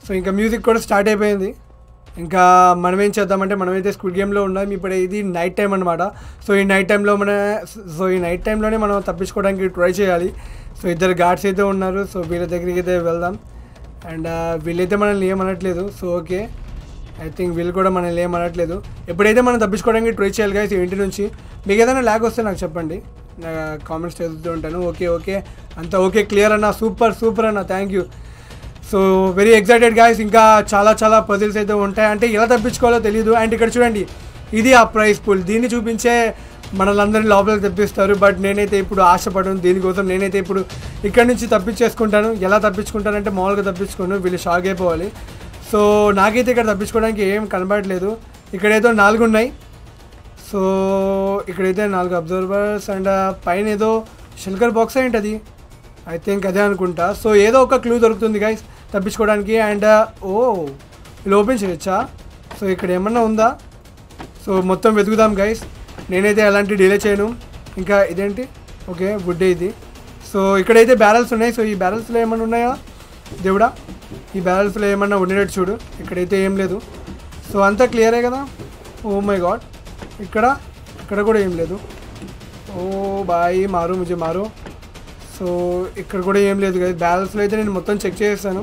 So ఇంకా music కూడా start అయిపోయింది ఇంకా మనం ఏం చేద్దామంటే మనమైతే స్కూల్ గేమ్లో ఉన్నాం ఇప్పుడు ఇది నైట్ టైం అనమాట సో ఈ నైట్ టైంలో మన సో ఈ నైట్ టైంలోనే మనం తప్పించుకోవడానికి ట్రై చేయాలి సో ఇద్దరు గార్డ్స్ అయితే ఉన్నారు సో వీళ్ళ దగ్గరికి అయితే వెళ్దాం అండ్ వీళ్ళైతే మనల్ని ఏమనట్లేదు సో ఓకే ఐ థింక్ వీళ్ళు కూడా మనల్ని ఏమనట్లేదు ఎప్పుడైతే మనం తప్పించుకోవడానికి ట్రై చేయాలి guys ఈ ఇంటి నుంచి మీకు ఏదైనా ల్యాగ్ వస్తే నాకు చెప్పండి కామెంట్స్ చదువుతూ ఉంటాను ఓకే ఓకే అంత ఓకే క్లియర్ అన్న సూపర్ సూపర్ అన్న thank you so very excited guys ఇంకా చాలా చాలా పజిల్స్ అయితే ఉంటాయి అంటే ఎలా తప్పించుకోవాలో తెలియదు అండ్ ఇక్కడ చూడండి ఇది ఆ ప్రైస్ పూల్ దీన్ని చూపించే మనలందరినీ లోపలికి తెప్పిస్తారు బట్ నేనైతే ఇప్పుడు ఆశపడను దీనికోసం నేనైతే ఇప్పుడు ఇక్కడ నుంచి తప్పించేసుకుంటాను ఎలా తప్పించుకుంటానంటే మామూలుగా తప్పించుకోను వీళ్ళు షాక్ అయిపోవాలి సో నాకైతే ఇక్కడ తప్పించుకోవడానికి ఏం కనబడట్లేదు ఇక్కడేదో నాలుగు ఉన్నాయి సో ఇక్కడైతే నాలుగు అబ్జర్వర్స్ అండ్ పైన ఏదో షెల్కర్ బాక్స్ ఏంటి అది ఐ థింక్ అదే అనుకుంటా సో ఏదో ఒక క్లూ దొరుకుతుంది గైస్ తప్పించుకోవడానికి అండ్ ఓ ఇలా ఓపెన్ చేయొచ్చా సో ఇక్కడ ఏమన్నా ఉందా సో మొత్తం వెతుకుదాం గైస్ నేనైతే అలాంటి డిలే చేయను ఇంకా ఇదేంటి ఓకే వుడ్డే ఇది సో ఇక్కడైతే బ్యారల్స్ ఉన్నాయి సో ఈ బ్యారల్స్లో ఏమన్నా ఉన్నాయా దేవుడా ఈ బ్యారల్స్లో ఏమన్నా ఉండేటట్టు చూడు ఇక్కడైతే ఏం లేదు సో అంతా క్లియరే కదా ఓ మై గాడ్ ఇక్కడ ఇక్కడ కూడా ఏం లేదు ఓ బాయ్ మారు ముజే మారు సో ఇక్కడ కూడా ఏం లేదు కదా బ్యాలెన్స్లో అయితే నేను మొత్తం చెక్ చేస్తాను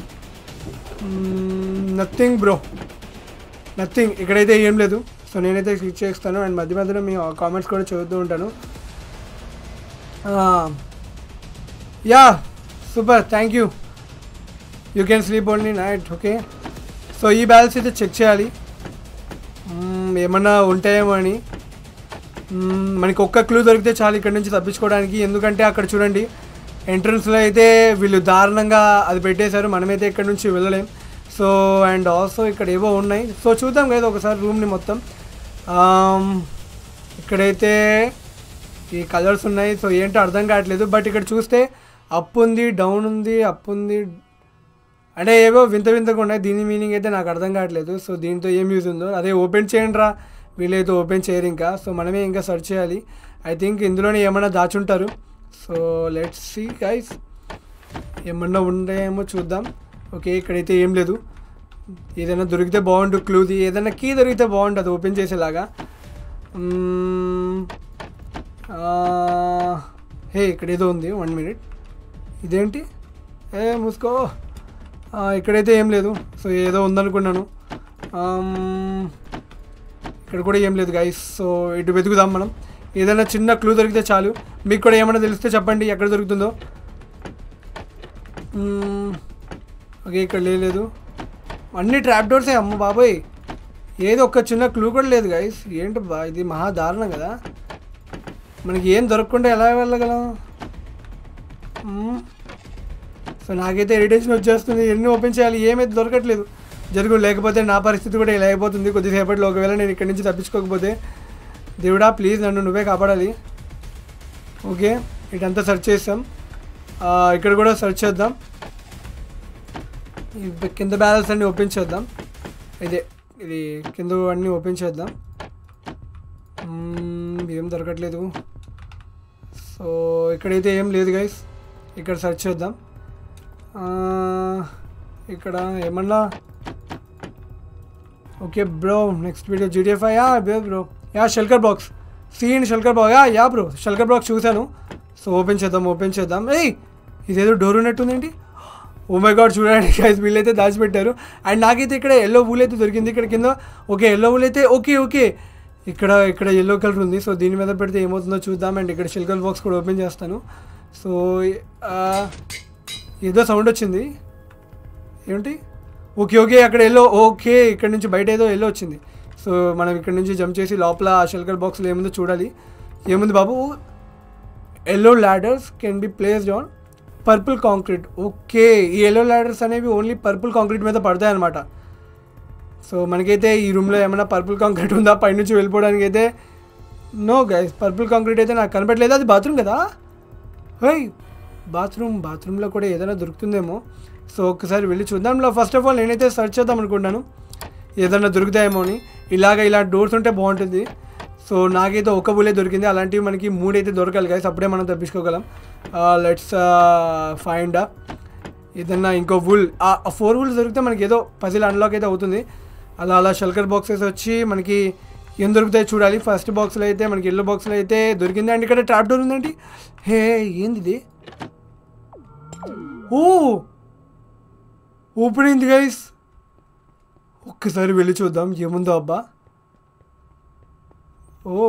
నథింగ్ బ్రో నథింగ్ ఇక్కడైతే ఏం లేదు సో నేనైతే క్లిక్ చేస్తాను అండ్ మధ్య మధ్యలో మీ కామెంట్స్ కూడా చదువుతూ ఉంటాను yeah super thank you you can sleep only night okay so ఈ బ్యాలెన్స్ అయితే చెక్ చేయాలి మ్మ్, ఏమన్నా ఉంటాయేమో అని మ్మ్, మనకి ఒక్క క్లూ దొరికితే చాలు ఇక్కడ నుంచి తప్పించుకోవడానికి ఎందుకంటే అక్కడ చూడండి ఎంట్రన్స్లో అయితే వీళ్ళు దారుణంగా అది పెట్టేశారు మనమైతే ఇక్కడ నుంచి వెళ్ళలేం సో అండ్ ఆల్సో ఇక్కడ ఏవో ఉన్నాయి సో చూద్దాం కదా ఒకసారి రూమ్ని మొత్తం ఆమ్, ఇక్కడైతే ఈ కలర్స్ ఉన్నాయి సో ఏంటో అర్థం కావట్లేదు బట్ ఇక్కడ చూస్తే అప్ ఉంది డౌన్ ఉంది అప్ ఉంది అంటే ఏవో వింత వింతగా ఉన్నాయి దీని మీనింగ్ అయితే నాకు అర్థం కావట్లేదు సో దీంతో ఏం యూజ్ ఉందో అదే ఓపెన్ చేయండి రా వీళ్ళైతే ఓపెన్ చేయరు ఇంకా సో మనమే ఇంకా సెర్చ్ చేయాలి ఐ థింక్ ఇందులోనే ఏమైనా దాచుంటారు సో లెట్స్ సీ గైస్ ఏమన్నా ఉండేమో చూద్దాం ఓకే ఇక్కడైతే ఏం లేదు ఏదైనా దొరికితే బాగుండు క్లూది ఏదైనా కీ దొరికితే బాగుండు అది ఓపెన్ చేసేలాగా మ్మ్. ఆ, హే ఇక్కడ ఏదో ఉంది వన్ మినిట్ ఇదేంటి ఏ మూసుకో ఆ, ఇక్కడైతే ఏం లేదు సో ఏదో ఉందనుకున్నాను ఆమ్, ఇక్కడ కూడా ఏం లేదు గైస్ సో ఇటు వెతుకుదాం మనం ఏదైనా చిన్న క్లూ దొరికితే చాలు మీకు కూడా ఏమైనా తెలిస్తే చెప్పండి ఎక్కడ దొరుకుతుందో మ్మ్, ఓకే ఇక్కడ లేదు అన్ని ట్రాప్ డోర్సే అమ్మ బాబోయ్ ఏదో ఒక చిన్న క్లూ కూడా లేదు గైస్ ఏంటి బా ఇది మహా దారుణం కదా మనకి ఏం దొరకకుండా ఎలా వెళ్ళగలం మ్మ్. సో నాకైతే ఇరిటేషన్ వచ్చేస్తుంది ఎన్ని ఓపెన్ చేయాలి ఏమైతే దొరకట్లేదు జరుగు లేకపోతే నా పరిస్థితి కూడా ఇలా అయిపోతుంది కొద్దిసేపట్లో ఒకవేళ నేను ఇక్కడి నుంచి తప్పించుకోకపోతే దేవుడా ప్లీజ్ నన్ను నువ్వే కాపాడాలి ఓకే ఇటంతా సెర్చ్ చేస్తాం ఆ, ఇక్కడ కూడా సెర్చ్ చేద్దాం ఈ కింద బ్యాలెన్స్ అన్ని ఓపెన్ చేద్దాం ఇదే ఇది కింద అన్నీ ఓపెన్ చేద్దాం మ్మ్, ఏం దొరకట్లేదు సో ఇక్కడైతే ఏం లేదు గైస్ ఇక్కడ సెర్చ్ చేద్దాం ఆ, ఇక్కడ ఏమన్నా ఓకే బ్రో నెక్స్ట్ వీడియో జీడిఎఫ్ యా బే bro yeah shulker box seen shulker box yeah yeah bro shulker box చూశాను సో ఓపెన్ చేద్దాం ఓపెన్ చేద్దాం ఏయ్ ఇదేదో డోర్ ఉన్నట్టుందేంటి ఓ మై గాడ్ చూడండి గైస్ వీళ్ళైతే దాచిపెట్టారు అండ్ నాకైతే ఇక్కడ ఎల్లో వూల్ అయితే దొరికింది ఇక్కడ కింద ఓకే ఎల్లో వూల్ అయితే ఓకే ఓకే ఇక్కడ ఇక్కడ ఎల్లో కలర్ ఉంది సో దీని మీద పెడితే ఏమవుతుందో చూద్దాం అండ్ ఇక్కడ షెల్కర్ బాక్స్ కూడా ఓపెన్ చేస్తాను సో ఆ, ఏదో సౌండ్ వచ్చింది ఏమిటి ఓకే ఓకే అక్కడ ఎల్లో ఓకే ఇక్కడ నుంచి బయట ఏదో ఎల్లో వచ్చింది సో మనం ఇక్కడ నుంచి జంప్ చేసి లోపల ఆ షెల్కర్ బాక్స్లో ఏముందో చూడాలి ఏముంది బాబు yellow ladders can be placed on purple concrete okay ఈ ఎల్లో ల్యాడర్స్ అనేవి ఓన్లీ పర్పుల్ కాంక్రీట్ మీద పడతాయి అనమాట సో మనకైతే ఈ రూమ్లో ఏమైనా పర్పుల్ కాంక్రీట్ ఉందా పైనుంచి వెళ్ళిపోవడానికి అయితే నో గైస్ పర్పుల్ కాంక్రీట్ అయితే నాకు కనపడలేదు అది బాత్రూమ్ కదా హోయ్ బాత్రూమ్ బాత్రూంలో కూడా ఏదైనా దొరుకుతుందేమో సో ఒక్కసారి వెళ్ళి చూద్దాం ఫస్ట్ ఆఫ్ ఆల్ నేనైతే సెర్చ్ చేద్దాం అనుకుంటాను ఏదైనా దొరుకుతాయేమో అని ఇలాగ ఇలా డోర్స్ ఉంటే బాగుంటుంది సో నాకైతే ఒక బుల్లే దొరికింది అలాంటివి మనకి మూడైతే దొరకాలి గైస్ అప్పుడే మనం తప్పించుకోగలం లెట్స్ ఫైండ్ ఏదన్నా ఇంకో వుల్ ఆ ఫోర్ వుల్స్ దొరికితే మనకి ఏదో పజిల్ అన్లాక్ అయితే అవుతుంది అలా అలా షల్కర్ బాక్సెస్ వచ్చి మనకి ఏం దొరుకుతాయి చూడాలి ఫస్ట్ బాక్స్లో అయితే మనకి ఎల్లో బాక్స్లో అయితే దొరికింది అండ్ ఇక్కడ ట్రాప్ డోర్ ఉందండి హే ఏంది ఇది ఓ ఓపెన్ అయింది గైస్ ఒక్కసారి వెళ్ళి చూద్దాం ఏముందో అబ్బా ఓ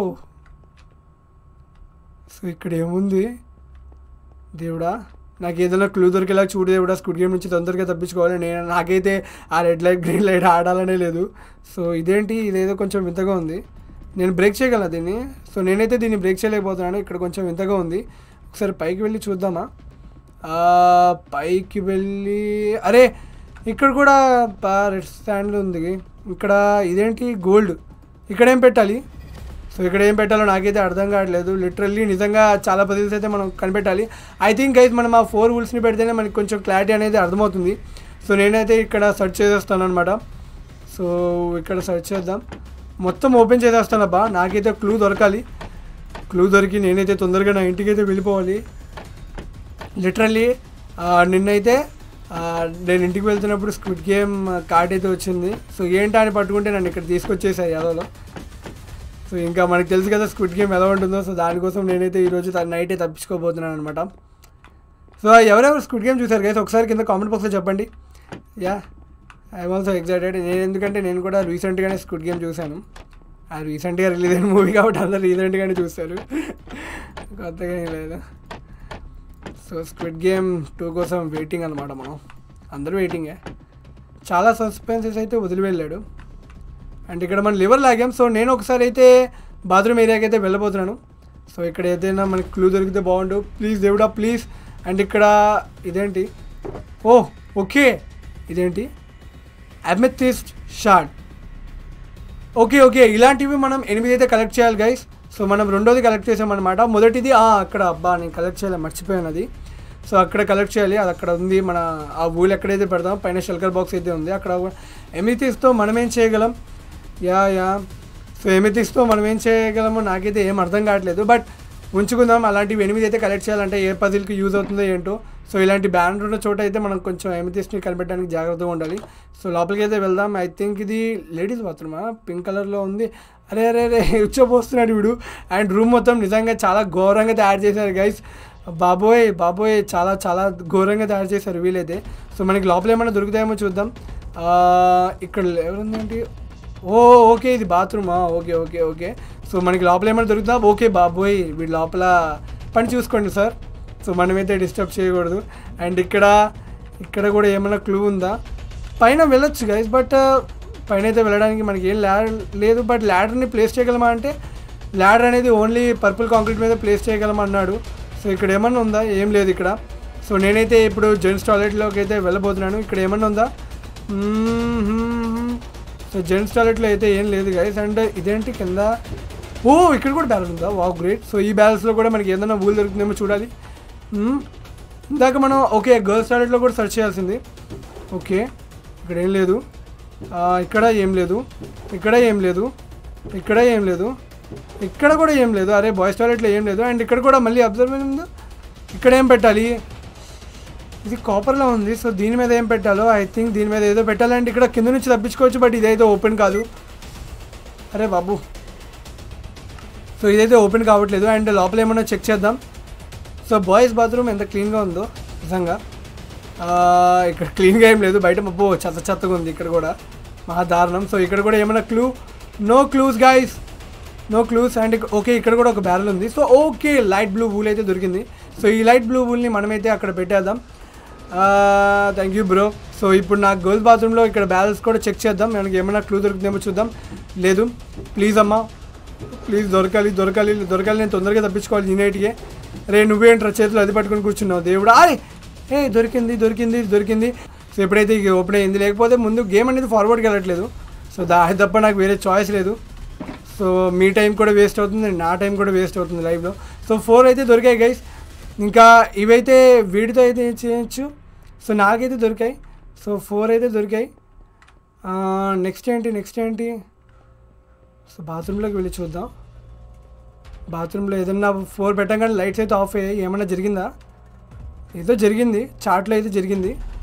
సో ఇక్కడ ఏముంది దేవుడా నాకు ఏదైనా క్లూ దొరికేలా చూడు దేవుడా స్కూడ్ గేమ్ నుంచి తొందరగా తప్పించుకోవాలి నేను నాకైతే ఆ రెడ్ లైట్ గ్రీన్ లైట్ ఆడాలనే లేదు సో ఇదేంటి ఇదేదో కొంచెం వింతగా ఉంది నేను బ్రేక్ చేయగలను దీన్ని సో నేనైతే దీన్ని బ్రేక్ చేయలేకపోతున్నాను ఇక్కడ కొంచెం వింతగా ఉంది ఒకసారి పైకి వెళ్ళి చూద్దామా ఆ, పైకి వెళ్ళి అరే ఇక్కడ కూడా రెడ్ స్టాండ్లు ఉంది ఇక్కడ ఇదేంటి గోల్డ్ ఇక్కడ ఏం పెట్టాలి సో ఇక్కడ ఏం పెట్టాలో నాకైతే అర్థం కావట్లేదు లిటరల్లీ నిజంగా చాలా పజిల్స్ అయితే మనం కనిపెట్టాలి ఐ థింక్ అయితే మనం ఆ ఫోర్ రూల్స్ని పెడితేనే మనకి కొంచెం క్లారిటీ అనేది అర్థమవుతుంది సో నేనైతే ఇక్కడ సెర్చ్ చేసేస్తాను అనమాట సో ఇక్కడ సెర్చ్ చేద్దాం మొత్తం ఓపెన్ చేసేస్తాను అబ్బా నాకైతే క్లూ దొరకాలి క్లూ దొరికి నేనైతే తొందరగా నా ఇంటికి అయితే వెళ్ళిపోవాలి లిటరల్లీ నిన్నైతే ఆ, నేను ఇంటికి వెళ్తున్నప్పుడు స్క్విడ్ గేమ్ కార్డ్ అయితే వచ్చింది సో ఏంటా అని పట్టుకుంటే నన్ను ఇక్కడ తీసుకొచ్చేసాయి యాదవలో సో ఇంకా మనకు తెలుసు కదా స్క్విడ్ గేమ్ ఎలా ఉంటుందో సో దానికోసం నేనైతే ఈరోజు నైటే తప్పించుకోబోతున్నాను అనమాట సో ఎవరెవరు స్క్విడ్ గేమ్ చూసారు కదా ఒకసారి కింద కామెంట్ బాక్స్లో చెప్పండి యా ఐఎమ్ ఆల్సో ఎక్సైటెడ్ నేను ఎందుకంటే నేను కూడా రీసెంట్గానే స్క్విడ్ గేమ్ చూశాను ఆ రీసెంట్గా రిలీజ్ అయిన మూవీ కాబట్టి అందరు రీసెంట్గానే చూస్తారు కొత్తగా ఏం లేదు సో స్క్విడ్ గేమ్ టూ కోసం వెయిటింగ్ అనమాట మనం అందరూ వెయిటింగే చాలా సస్పెన్సెస్ అయితే వదిలి వెళ్ళాడు అండ్ ఇక్కడ మనం లివర్ లాగాం సో నేను ఒకసారి అయితే బాత్రూమ్ ఏరియాకి అయితే వెళ్ళబోతున్నాను సో ఇక్కడ ఏదైనా మనకి క్లూ దొరికితే బాగుండు ప్లీజ్ దేవుడా ప్లీజ్ అండ్ ఇక్కడ ఇదేంటి ఓ ఓకే ఇదేంటి అమెథిస్ట్ షార్ట్ ఓకే ఓకే ఇలాంటివి మనం ఎనిమిది అయితే కలెక్ట్ చేయాలి గైస్ సో మనం రెండోది కలెక్ట్ చేసామన్నమాట మొదటిది ఆ, అక్కడ అబ్బా నేను కలెక్ట్ చేయలేదు మర్చిపోయాను అది సో అక్కడ కలెక్ట్ చేయాలి అది అక్కడ ఉంది మన ఆ ఊళ్ళు ఎక్కడైతే పెడతాం పైన షెల్కర్ బాక్స్ అయితే ఉంది అక్కడ ఎమిథిస్తో మనం ఏం చేయగలం యా యా సో ఎమిథిస్తో మనం ఏం చేయగలమో నాకైతే ఏం అర్థం కావట్లేదు బట్ ఉంచుకుందాం అలాంటివి ఎనిమిది అయితే కలెక్ట్ చేయాలంటే ఏ పజిల్కి యూజ్ అవుతుందో ఏంటో సో ఇలాంటి బ్యానర్ ఉన్న చోట అయితే మనం కొంచెం ఎమిథిస్ట్ని కనిపెట్టడానికి జాగ్రత్తగా ఉండాలి సో లోపలికి అయితే వెళ్దాం ఐ థింక్ ఇది లేడీస్ బాత్రూమా పింక్ కలర్లో ఉంది అరే అరే అరే ఉచ్చపోస్తున్నాడు వీడు అండ్ రూమ్ మొత్తం నిజంగా చాలా ఘోరంగా తయారు చేశారు గైస్ బాబోయ్ బాబోయ్ చాలా చాలా ఘోరంగా తయారు చేశారు వీలైతే సో మనకి లోపల ఏమైనా దొరుకుతాయేమో చూద్దాం ఆ, ఇక్కడ ఎవరుందేంటి ఓ ఓకే ఇది బాత్రూమా ఓకే ఓకే ఓకే సో మనకి లోపల ఏమైనా దొరుకుతుందా ఓకే బాబోయ్ వీడి లోపల పని చూసుకోండి సార్ సో మనమైతే డిస్టర్బ్ చేయకూడదు అండ్ ఇక్కడ ఇక్కడ కూడా ఏమైనా క్లూ ఉందా పైన వెళ్ళొచ్చు గైస్ బట్ పైన అయితే వెళ్ళడానికి మనకి ఏం ల్యాడర్ లేదు బట్ ల్యాడర్ని ప్లేస్ చేయగలమా అంటే ల్యాడర్ అనేది ఓన్లీ పర్పుల్ కాంక్రీట్ మీద ప్లేస్ చేయగలమా అన్నాడు సో ఇక్కడ ఏమన్నా ఉందా ఏం లేదు ఇక్కడ సో నేనైతే ఇప్పుడు జెంట్స్ టాయిలెట్లోకి అయితే వెళ్ళబోతున్నాను ఇక్కడ ఏమన్నా ఉందా మ్మ్. సో జెంట్స్ టాయిలెట్లో అయితే ఏం లేదు గైస్ అండ్ ఇదేంటి కింద ఓ ఇక్కడ కూడా బ్యాలెన్స్ ఉందా వావ్ గ్రేట్ సో ఈ బ్యాలెన్స్లో కూడా మనకి ఏదైనా ఊలు దొరుకుతుందేమో చూడాలి మ్మ్. ఇందాక మనం ఓకే గర్ల్స్ టాయిలెట్లో కూడా సెర్చ్ చేయాల్సింది ఓకే ఇక్కడ ఏం లేదు ఆ, ఇక్కడ ఏం లేదు ఇక్కడ ఏం లేదు ఇక్కడ ఏం లేదు ఇక్కడ కూడా ఏం లేదు అరే బాయ్స్ టాయిలెట్లో ఏం లేదు అండ్ ఇక్కడ కూడా మళ్ళీ అబ్జర్వ్ ఉందా ఇక్కడ ఏం పెట్టాలి ఇది కాపర్లో ఉంది సో దీని మీద ఏం పెట్టాలో ఐ థింక్ దీని మీద ఏదో పెట్టాలంటే ఇక్కడ కింద నుంచి తప్పించుకోవచ్చు బట్ ఇదైతే ఓపెన్ కాదు అరే బాబు సో ఇదైతే ఓపెన్ కావట్లేదు అండ్ లోపల ఏమన్నా చెక్ చేద్దాం సో బాయ్స్ బాత్రూమ్ ఎంత క్లీన్గా ఉందో నిజంగా ఆ, ఇక్కడ క్లీన్గా ఏం లేదు బయట మబ్బు చెత్త చెత్తగా ఉంది ఇక్కడ కూడా మహా దారుణం సో ఇక్కడ కూడా ఏమైనా clue no clues guys no clues and okay ఇక్కడ కూడా ఒక బ్యారల్ ఉంది so okay light blue wool అయితే దొరికింది సో ఈ లైట్ బ్లూ వూల్ని మనమైతే అక్కడ పెట్టేద్దాం థ్యాంక్ యూ బ్రో సో ఇప్పుడు నాకు గర్ల్స్ బాత్రూంలో ఇక్కడ బ్యాలెన్స్ కూడా చెక్ చేద్దాం మనకి ఏమైనా క్లూ దొరుకుతుందేమో చూద్దాం లేదు ప్లీజ్ అమ్మా ప్లీజ్ దొరకాలి దొరకాలి దొరకాలి నేను తొందరగా తప్పించుకోవాలి ఈ నైట్కి రే నువ్వేంట్రా చేతిలో అది పట్టుకొని కూర్చున్నావు దేవుడు అరే ఏ దొరికింది దొరికింది దొరికింది సో ఎప్పుడైతే ఇక ఓపెన్ అయింది లేకపోతే ముందు గేమ్ అనేది ఫార్వర్డ్కి వెళ్ళట్లేదు సో దా అది తప్ప నాకు వేరే చాయిస్ లేదు సో మీ టైం కూడా వేస్ట్ అవుతుంది నా టైం కూడా వేస్ట్ అవుతుంది లైవ్లో సో ఫోర్ అయితే దొరికాయి గైస్ ఇంకా ఇవైతే వీడితో అయితే చేయొచ్చు సో నాకైతే దొరికాయి సో ఫోర్ అయితే దొరికాయి నెక్స్ట్ ఏంటి నెక్స్ట్ ఏంటి సో బాత్రూంలోకి వెళ్ళి చూద్దాం బాత్రూంలో ఏదన్నా ఫోర్ పెట్టగానే లైట్స్ అయితే ఆఫ్ అయ్యాయి ఏమన్నా జరిగిందా ఏదో జరిగింది చాట్లో అయితే జరిగింది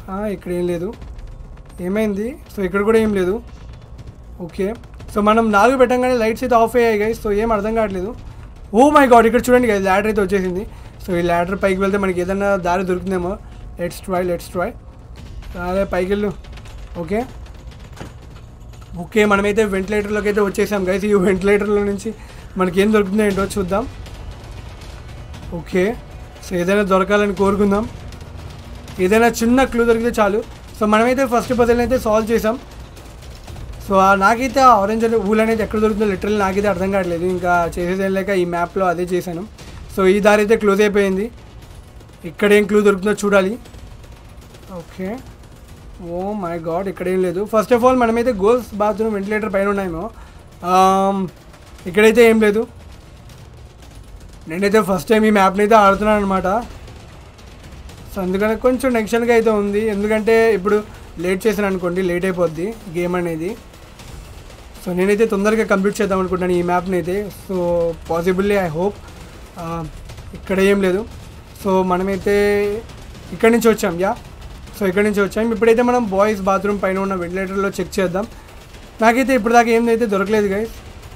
ఆ, ఇక్కడ ఏం లేదు ఏమైంది సో ఇక్కడ కూడా ఏం లేదు ఓకే సో మనం నాలుగు పెట్టంగానే లైట్స్ అయితే ఆఫ్ అయ్యాయి గైస్ సో ఏం అర్థం కావట్లేదు ఓ మై గాడ్ ఇక్కడ చూడండి గైస్ ల్యాడర్ అయితే వచ్చేసింది సో ఈ ల్యాడర్ పైకి వెళ్తే మనకి ఏదైనా దారి దొరుకుతుందేమో లెట్స్ ట్రై లెట్స్ ట్రై అదే పైకి వెళ్ళు ఓకే ఓకే మనమైతే వెంటిలేటర్లోకి అయితే వచ్చేసాం గైస్ ఈ వెంటిలేటర్లో నుంచి మనకి ఏం దొరుకుతుందో ఏంటో చూద్దాం ఓకే సో ఏదైనా దొరకాలని కోరుకుందాం ఏదైనా చిన్న క్లూ దొరికితే చాలు సో మనమైతే ఫస్ట్ పజిల్ని అయితే సాల్వ్ చేసాం సో ఆ నాకైతే ఆ ఆరెంజ్ అనే ఊల్ అనేది ఎక్కడ దొరుకుతుందో లిటరల్ నాకైతే అర్థం కావట్లేదు ఇంకా చేసేది ఏం లేక ఈ మ్యాప్లో అదే చేశాను సో ఈ దారి అయితే క్లోజ్ అయిపోయింది ఇక్కడ ఏం క్లూ దొరుకుతుందో చూడాలి ఓకే ఓ మై గాడ్ ఇక్కడ ఏం లేదు ఫస్ట్ ఆఫ్ ఆల్ మనమైతే గోల్స్ బాత్రూమ్ వెంటిలేటర్ పైన ఉన్నాయేమో ఆమ్, ఇక్కడైతే ఏం లేదు నేనైతే ఫస్ట్ టైం ఈ మ్యాప్ని అయితే ఆడుతున్నాను అనమాట సో అందుకని కొంచెం టెన్షన్గా అయితే ఉంది ఎందుకంటే ఇప్పుడు లేట్ చేశాను అనుకోండి లేట్ అయిపోద్ది గేమ్ అనేది సో నేనైతే తొందరగా కంప్లీట్ చేద్దాం అనుకుంటాను ఈ మ్యాప్ని అయితే సో పాసిబుల్లీ ఐ హోప్ ఇక్కడ ఏం లేదు సో మనమైతే ఇక్కడి నుంచి వచ్చాం యా సో ఇక్కడి నుంచి వచ్చాం ఇప్పుడైతే మనం బాయ్స్ బాత్రూమ్ పైన ఉన్న వెంటిలేటర్లో చెక్ చేద్దాం నాకైతే ఇప్పుడు దాకా ఏందైతే దొరకలేదు గైస్